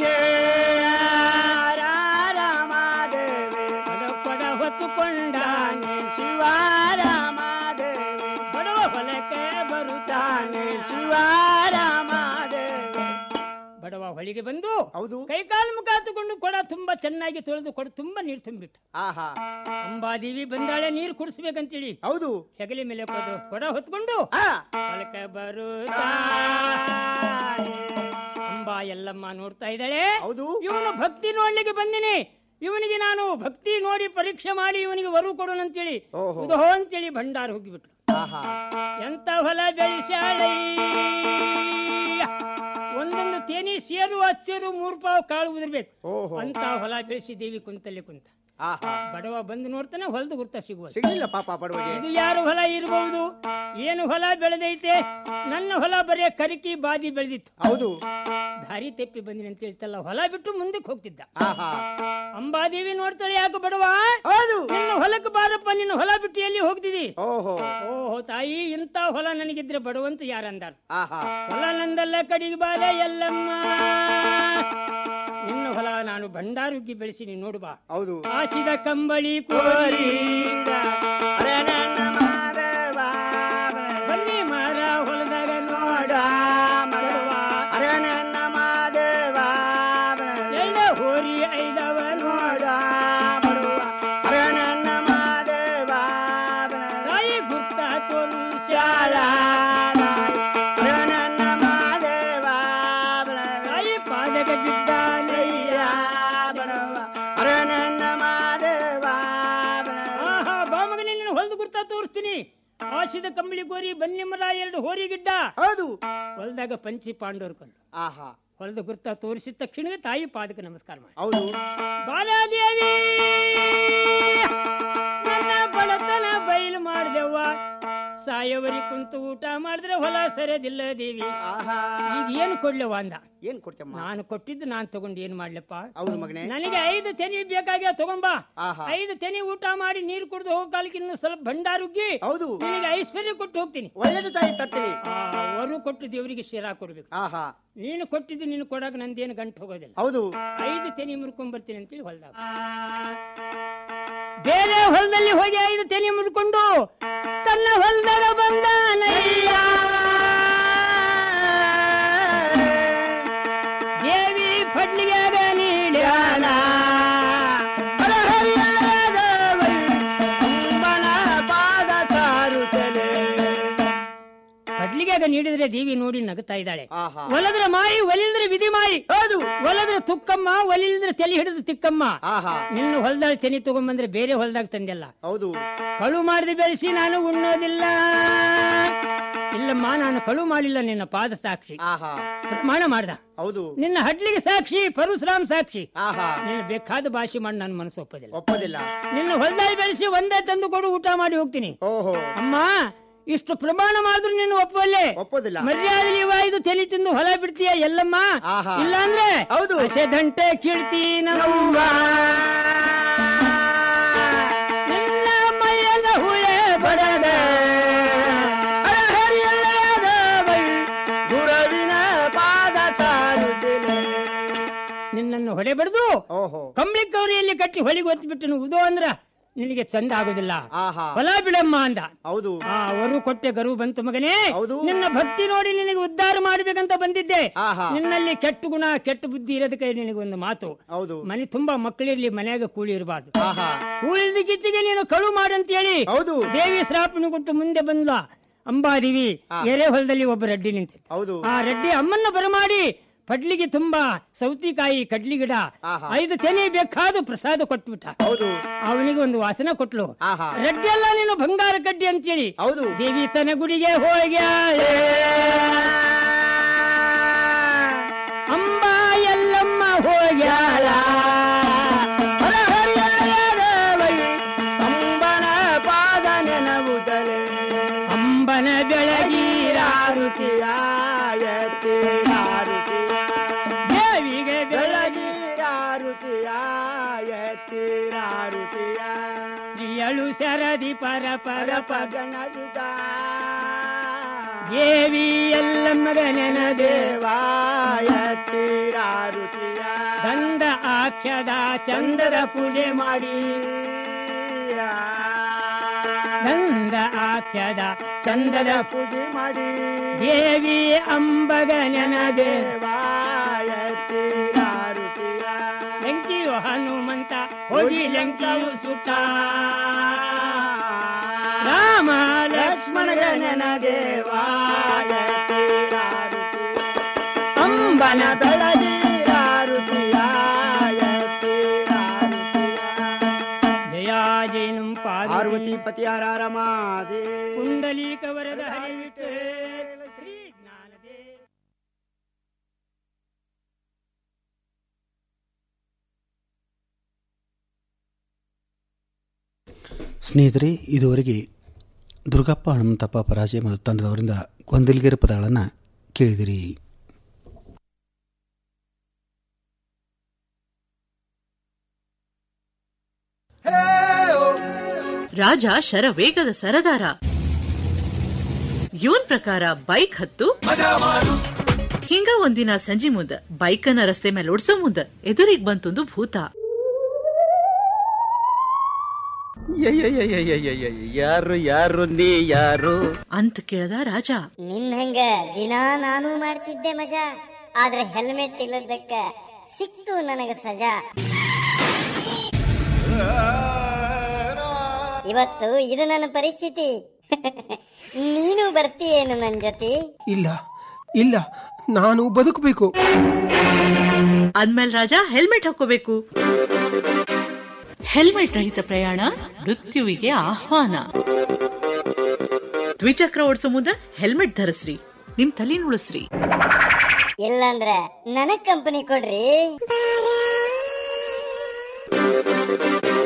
Speaker 15: ರಾಮಾದೇವಿ
Speaker 14: ಕೊಡ ಕೊಡ ಹೊತ್ತುಕೊಂಡಾನೆ
Speaker 15: ಶಿವಾರಾಮಾದೇವಿ
Speaker 14: ಬಡವ ಹೊಲಕ್ಕೆ ಬರುತ್ತಾನೆ
Speaker 15: ಶಿವಾರಾಮಾದೇವಿ
Speaker 14: ಬಡವ ಹೊಳಿಗೆ ಬಂದು
Speaker 15: ಹೌದು
Speaker 14: ಕೈಕಾಲು ಮುಖ ತಗೊಂಡು ಕೊಡ ತುಂಬಾ ಚೆನ್ನಾಗಿ ತೊಳೆದು ಕೊಡ ತುಂಬಾ ನೀರು ತುಂಬಿಟ್ಟು
Speaker 15: ಆಹಾ
Speaker 14: ಅಂಬಾದೇವಿ ಬಂದಾಳೆ ನೀರು ಕುಡಿಸ್ಬೇಕಂತೇಳಿ
Speaker 15: ಹೌದು
Speaker 14: ಹೆಗಲಿ ಮೇಲೆ ಕೊಡು ಕೊಡ ಹೊತ್ಕೊಂಡು
Speaker 15: ಆ
Speaker 14: ಹೊಲಕ್ಕೆ ಬರುತ್ತಾ ಅಂಬಾ ಎಲ್ಲಮ್ಮ ನೋಡ್ತಾ ಇದ್ದಾಳೆ
Speaker 15: ಹೌದು
Speaker 14: ಇವನು ಭಕ್ತಿ ನೋಡ್ಲಿಕ್ಕೆ ಬಂದಿನಿ ಇವನಿಗೆ ನಾನು ಭಕ್ತಿ ನೋಡಿ ಪರೀಕ್ಷೆ ಮಾಡಿ ಇವನಿಗೆ ವರು ಕೊಡೋಣ ಅಂತೇಳಿ
Speaker 15: ಓಹೋ.
Speaker 14: ಉದೋ ಅಂತೇಳಿ ಭಂಡಾರ ಹೋಗಿಬಿಟ್ರು
Speaker 15: ಆಹಾ
Speaker 14: ಎಂತ ಹೊಲ ಬೆಳೆಸಾಳಯ್ಯ ಒಂದೊಂದು ತೇನಿ ಸೇರು ಹಚ್ಚರು ಮೂರು ಪಾವು ಕಾಳು ಉದಿರ್ಬೇಕು
Speaker 15: ಓಹೋ
Speaker 14: ಅಂತ ಹೊಲ ಬೆಳೆಸಿ ದೇವಿ ಕುಂತಲ್ಲಿ ಕುಂತ
Speaker 15: ಆಹಾ
Speaker 14: ಬಡವ ಬಂದು ನೋಡ್ತಾನೆ ಹೊಲದ ಗುರ್ತ ಸಿಗುವ
Speaker 15: ಸಿಗಲಿಲ್ಲ ಪಾಪ ಬಡವಗೆ
Speaker 14: ಇದು ಯಾರು ಹೊಲ ಇರಬಹುದು ಏನು ಹೊಲ ಬೆಳೆದೈತೆ ನನ್ನ ಹೊಲ ಬರೀ ಕರಿಕಿ ಬಾದಿ ಬೆಳೆದಿತ್ತು
Speaker 15: ಹೌದು
Speaker 14: ದಾರಿ ತೆಪ್ಪಿ ಬಂದಿನಿ ಅಂತ ಹೇಳ್ತಲ್ಲ ಹೊಲ ಬಿಟ್ಟು ಮುಂದಕ್ಕೆ ಹೋಗ್ತಿದ್ದ
Speaker 15: ಆಹಾ
Speaker 14: ಅಂಬಾದೇವಿ ನೋಡ್ತಾಳೆ ಯಾಕೆ ಬಡವ
Speaker 15: ಹೌದು
Speaker 14: ನಿನ್ನ ಹೊಲಕ್ಕೆ ಬಾರಪ್ಪ ನಿನ್ನ ಹೊಲ ಬಿಟ್ಟು ಎಲ್ಲಿ ಹೋಗ್ತಿದಿ
Speaker 15: ಓಹೋ
Speaker 14: ಓಹೋ ತಾಯಿ ಇಂತ ಹೊಲ ನನಗಿದ್ರೆ ಬಡವಂತ ಯಾರಂದಾರ
Speaker 15: ಆಹಾ
Speaker 14: ಹೊಲ ನಂದಲ್ಲ ಕಡಿಗೆ ಬಾಲ ಎಲ್ಲಮ್ಮ ನಿನ್ನ ಹೊಲ ನಾನು ಭಂಡಾರುಗ್ಗಿ ಬೆಳೆಸಿ ನೀನು ನೋಡು ಬಾ
Speaker 15: ಹೌದು
Speaker 14: ಆಸಿದ ಕಂಬಳಿ ಕೋರಿ ಬನ್ನಿ ಮಾರ ಹೊಲದಾಗ ನೋಡ ಹೊಲದ ಗುರ್ತ ತೋರಿಸ್ತೀನಿ ಆಶಿದ ಕಂಬಳಿ ಗೋರಿ ಬನ್ನಿ ಮರ ಎರಡು ಹೋರಿಗಿಡ್ಡ
Speaker 15: ಹೌದು
Speaker 14: ಹೊಲದಾಗ ಪಂಚಿ ಪಾಂಡವರು ಕಲ್ಲು
Speaker 15: ಆಹಾ
Speaker 14: ಹೊಲದ ಗುರ್ತ ತೋರಿಸಿದ ತಕ್ಷಣ ತಾಯಿ ಪಾದಕ್ಕೆ ನಮಸ್ಕಾರ ಮಾಡಿ
Speaker 15: ಹೌದು
Speaker 14: ಬಾಲಾದೇವಿ ನನ್ನ ಬಡತನ ಬಯಲು ಮಾಡ್ದೆವ್ವ ಸಾಯವರಿ ಕುಂತು ಊಟ ಮಾಡಿದ್ರೆ ಹೊಲ ಸರಿಯದಿಲ್ಲ ದೇವಿ ಈಗ ಏನು ಕೊಡ್ಲವ ಅಂದ
Speaker 15: ಏನ್ ಕೊಡ್ತಮ್ಮ
Speaker 14: ನಾನು ಕೊಟ್ಟಿದ್ದು ನಾನು ತಗೊಂಡು ಏನ್ ಮಾಡ್ಲಪ್ಪ
Speaker 15: ಹೌದು ಮಗನೇ
Speaker 14: ನನಗೆ ಐದು ತೆನಿ ಬೇಕಾಗ್ಯ ತಗೊಂಬಾ
Speaker 15: ಆಹಾ.
Speaker 14: ಐದು ತೆನಿ ಊಟ ಮಾಡಿ ನೀರು ಕುಡಿದು ಹೋಗೋ ಕಾಲಕ್ಕೆ ಇನ್ನು ಸ್ವಲ್ಪ ಭಂಡಾರುಗ್ಗಿ
Speaker 15: ಹೌದು
Speaker 14: ನಿನಗೆ ಐಶ್ವರ್ಯ ಕೊಟ್ಟು ಹೋಗ್ತೀನಿ
Speaker 15: ಒಳ್ಳೇದು ತಾಯಿ ತರ್ತೀನಿ
Speaker 14: ಅವರು ಕೊಟ್ಟು ದೇವರಿಗೆ ಶಿರಾ ಕೊಡ್ಬೇಕು
Speaker 15: ಆಹಾ
Speaker 14: ನೀನು ಕೊಟ್ಟಿದ್ದು ನೀನು ಕೊಡಾಕ ನಂದೇನು ಗಂಟು ಹೋಗೋದಿಲ್ಲ
Speaker 15: ಹೌದು
Speaker 14: ಐದು ತೆನಿ ಮುರ್ಕೊಂಡ್ ಬರ್ತೀನಿ ಅಂತೇಳಿ ಹೊಲ್ದಾಗ ಬೇರೆ ಹೊಲದಲ್ಲಿ ಹೋಗಿ ಐದು ತೆನಿ ಮುರ್ಕೊಂಡು ತನ್ನ ಹೊಲದಾಗ ಬಂದಾನಯ್ಯ ದೇವಿ ಫಡ್ಲಿಗ್ಯಾಗ ನೀಡ್ಯಾನ
Speaker 15: ಪಾದ ಸಾರುತ್ತಲೇ
Speaker 14: ಕಡ್ಲಿಗ್ಯಾಗ ನೀಡಿದ್ರೆ ದೇವಿ ನೋಡಿ ನಗುತ್ತಾ ಇದ್ದಾಳೆ
Speaker 15: ಆಹಾ
Speaker 14: ಒಲದ್ರ ಮಾಯಿ ಒಲಿಲ್ದ್ರೆ ವಿಧಿ ಮಾಯಿ
Speaker 15: ಹೌದು
Speaker 14: ಒಲದ್ರ ತುಕ್ಕಮ್ಮ ಒಲಿಲ್ದ್ರೆ ತಲೆ ಹಿಡಿದು ತಿಕ್ಕಮ್ಮ
Speaker 15: ಆಹಾ
Speaker 14: ನಿನ್ನ ಹೊಲದಾಗ ತೆನಿ ತಗೊಂಬಂದ್ರೆ ಬೇರೆ ಹೊಲದಾಗ ತಂದೆಲ್ಲ
Speaker 15: ಹೌದು
Speaker 14: ಕಳು ಮಾಡಿದ ಬೆಳೆಸಿ ನಾನು ಉಣ್ಣೋದಿಲ್ಲ ಇಲ್ಲಮ್ಮ ನಾನು ಕಳು ಮಾಡಿಲ್ಲ ನಿನ್ನ ಪಾದ ಸಾಕ್ಷಿ
Speaker 15: ಆಹಾ
Speaker 14: ಪ್ರಮಾಣ ಮಾಡ್ದ
Speaker 15: ಹೌದು
Speaker 14: ನಿನ್ನ ಹಡ್ಲಿಗೆ ಸಾಕ್ಷಿ ಪರಶುರಾಮ್ ಸಾಕ್ಷಿ
Speaker 15: ಆಹಾ
Speaker 14: ನೀನು ಬೇಕಾದ ಭಾಷೆ ಮಾಡಿ ನನ್ನ ಮನಸ್ಸು ಒಪ್ಪೋದಿಲ್ಲ
Speaker 15: ಒಪ್ಪೋದಿಲ್ಲ
Speaker 14: ನಿನ್ನ ಹೊಲದಲ್ಲಿ ಬೆಳೆಸಿ ಒಂದೇ ತಂದು ಕೊಡು ಊಟ ಮಾಡಿ ಹೋಗ್ತೀನಿ
Speaker 15: ಓಹೋ
Speaker 14: ಅಮ್ಮ ಇಷ್ಟು ಪ್ರಮಾಣ ಮಾಡಿದ್ರು ನೀನು ಒಪ್ಪಲ್ಲೇ
Speaker 15: ಒಪ್ಪೋದಿಲ್ಲ
Speaker 14: ಮರ್ಯಾದೆ ನೀವು ಐದು ತಲೆ ತಿಂದು ಹೊಲ ಬಿಡ್ತೀಯ ಎಲ್ಲಮ್ಮ
Speaker 15: ಆಹಾ.
Speaker 14: ಇಲ್ಲಾಂದ್ರೆ
Speaker 15: ಹೌದು.
Speaker 14: ದಂಟೆ ಕೀಳ್ತಿ ನಮ್ಮವ್ವ ನಿನ್ನ ಮೈಯದ ಹುಳೆ ಬಡದ
Speaker 15: ಹರಿಯಲ್ಲದ ಬೈ ಗುರುವಿನ ಪಾದ ಸಾರುತ್ತಲೇ
Speaker 14: ನಿನ್ನನ್ನು ಹೊಡೆ ಬಡ್ದು
Speaker 15: ಓಹೋ
Speaker 14: ಕಂಬಳಿ ಕವರಿಯಲ್ಲಿ ಕಟ್ಟಿ ಹೊಲಿಗೆ ಒತ್ತಿಬಿಟ್ಟು ಉದೋ ಅಂದ್ರ ನಿನಗೆ ಚಂದ ಆಗುದಿಲ್ಲ
Speaker 15: ಆಹಾ
Speaker 14: ಹೊಲ ಬಿಡಮ್ಮ ಅಂದ
Speaker 15: ಹೌದು
Speaker 14: ಆ ಅವರು ಕೊಟ್ಟೆ ಗರು ಬಂತು ಮಗನೇ
Speaker 15: ಹೌದು.
Speaker 14: ನಿನ್ನ ಭಕ್ತಿ ನೋಡಿ ನಿನಗೆ ಉದ್ಧಾರ ಮಾಡ್ಬೇಕಂತ ಬಂದಿದ್ದೆ
Speaker 15: ಆಹಾ
Speaker 14: ನಿನ್ನಲ್ಲಿ ಕೆಟ್ಟ ಗುಣ ಕೆಟ್ಟ ಬುದ್ಧಿ ಇರೋದಕ್ಕೆ ನಿನಗೆ ಒಂದು ಮಾತು
Speaker 15: ಹೌದು
Speaker 14: ಮನೆ ತುಂಬಾ ಮಕ್ಕಳಿರ್ಲಿ ಮನ್ಯಾಗ ಕೂಲಿ ಇರಬಾರ್ದು
Speaker 15: ಆಹಾ
Speaker 14: ಕೂಲಿದ ಕಿಚ್ಚಿಗೆ ನೀನು ಕಳು ಮಾಡಂತ ಹೇಳಿ
Speaker 15: ಹೌದು
Speaker 14: ದೇವಿ ಶ್ರಾಪನ ಕೊಟ್ಟು ಮುಂದೆ ಬಂದ್ಲ ಅಂಬಾದೇವಿ ಎರೆ ಹೊಲದಲ್ಲಿ ಒಬ್ಬ ರೆಡ್ಡಿ ನಿಂತಿದ್ದ
Speaker 15: ಹೌದು
Speaker 14: ಆ ರೆಡ್ಡಿ ಅಮ್ಮನ್ನ ಬರಮಾಡಿ ಪಡ್ಲಿಗೆ ತುಂಬಾ ಸೌತಿಕಾಯಿ ಕಡ್ಲಿ ಗಿಡ
Speaker 15: ಆಹಾ.
Speaker 14: ಐದು ತೆನೆ ಬೇಕಾದ ಪ್ರಸಾದ ಕೊಟ್ಬಿಟ್ಟ
Speaker 15: ಹೌದು
Speaker 14: ಅವನಿಗೆ ಒಂದು ವಾಸನೆ ಕೊಟ್ಲು
Speaker 15: ಆಹಾ
Speaker 14: ರೆಡ್ಡಿ ಎಲ್ಲ ನೀನು ಬಂಗಾರ ಕಡ್ಡಿ ಅಂತೇಳಿ
Speaker 15: ಹೌದು
Speaker 14: ದೇವಿ ತನ್ನ ಗುಡಿಗೆ ಹೋಗ್ಯಾಳೆ ಅಂಬಾ ಎಲ್ಲಮ್ಮ ಹೋಗ್ಯಾಳ
Speaker 15: ಹರ ಹರಿಯಲ್ಲದ ಬೈ ಅಂಬನ ಪಾದ ನೆನವುದಲೇ
Speaker 14: ಅಂಬನ ಬೆಳಗೀರಾರುತಿಯ
Speaker 15: ಆಯತೆ ಆರುತಿಯ
Speaker 14: ದೇವಿಗೆ ಬೆಳಗಿ
Speaker 15: ಬೆಳಗಿರಾರುತಿಯ ಆಯತೆ ಆರುತಿಯ
Speaker 14: ಸ್ತ್ರೀಯಳು ಶರದಿ ಪರ ಪರ ಪ
Speaker 15: ಗಣ ಸುತ
Speaker 14: ದೇವಿ ಎಲ್ಲಮ್ಮಗ ನೆನದೆ
Speaker 15: ದೇವಾಯತೆ ಆರುತಿಯ
Speaker 14: ದಂಡ ಆಖ್ಯದ ಚಂದದ ಪೂಜೆ ಮಾಡಿ ದಂಡ ಆಖ್ಯದ
Speaker 15: ಚಂದದ ಪೂಜೆ ಮಾಡಿ
Speaker 14: ದೇವಿ ಅಂಬಗ ನೆನದೆ
Speaker 15: ದೇವಾಯತೆ ಆರುತಿಯ
Speaker 14: ಲಂಕಿಯು ಹನುಮಂತ ಹೋಗಿ ಲಂಕಿಯು ಸುಟ್ಟ ರಾಮ ಲಕ್ಷ್ಮಣಗ ನೆನದೆ
Speaker 15: ದೇವಾಯತೆ ಆರುತಿಯ
Speaker 14: ಅಂಬನ
Speaker 15: ಬೆಳಗಿರಾರುತಿಯ ಆಯತೆ ಆರುತಿಯ
Speaker 14: ಜಯ ಜೈನಂ
Speaker 15: ಪಾರ್ವತಿ
Speaker 14: ಪಾರ್ವತಿ
Speaker 15: ಪತಿ ರಮಾದೇ
Speaker 14: ಪುಂಡಲೀಕ ವರದ ಹರಿವಿಟ್ಟು ಶ್ರೀ ಜ್ಞಾನದೇ
Speaker 5: ಸ್ನೇಹಿತರೆ ಇದುವರೆಗೆ ದುರ್ಗಪ್ಪ ಹನುಮಂತಪ್ಪ ಪರಾಜಯ ಮತ್ತು ತಂಡದವರಿಂದ ಗೊಂದಲ್ಗಿರ ಪದಗಳನ್ನು ಕೇಳಿದಿರಿ
Speaker 16: ರಾಜ ಶರವೇಗದ ಸರದಾರ ಇವನ್ ಪ್ರಕಾರ ಬೈಕ್ ಹತ್ತು ಹಿಂಗ ಒಂದಿನ ಸಂಜಿ ಮುಂದ ಬೈಕನ್ನ ರಸ್ತೆ ಮೇಲೆ ಓಡ್ಸೋ ಮುಂದ ಎದುರಿಗೆ ಬಂತೊಂದು ಭೂತ
Speaker 17: ಯಾರು ಯಾರು ನೀ ಯಾರು
Speaker 16: ಅಂತ ಕೇಳ್ದ ರಾಜ
Speaker 18: ನಿನ್ ಹಂಗ ದಿನಾ ನಾನು ಮಾಡ್ತಿದ್ದೆ ಮಜಾ ಆದ್ರೆ ಹೆಲ್ಮೆಟ್ ಇಲ್ಲದಕ್ಕ ಸಿಕ್ತು ನನಗ ಸಜಾ ಇವತ್ತು ಇದು ನನ್ನ ಪರಿಸ್ಥಿತಿ ನೀನು ಬರ್ತೀಯೇನು ನನ್ ಜೊತೆ
Speaker 19: ಇಲ್ಲ ಇಲ್ಲ ನಾನು ಬದುಕಬೇಕು
Speaker 16: ಅಂದ್ಮೇಲ್ ರಾಜ ಹೆಲ್ಮೆಟ್ ಹಾಕೋಬೇಕು ಹೆಲ್ಮೆಟ್ ರಹಿತ ಪ್ರಯಾಣ ಮೃತ್ಯುವಿಗೆ ಆಹ್ವಾನ ದ್ವಿಚಕ್ರ ಓಡಿಸೋ ಮುನ್ನ ಹೆಲ್ಮೆಟ್ ಧರಿಸ್ರಿ ನಿಮ್ ತಲೆ ಉಳಿಸ್ರಿ
Speaker 18: ಇಲ್ಲಂದ್ರ ನನಗ್ ಕಂಪನಿ ಕೊಡ್ರಿ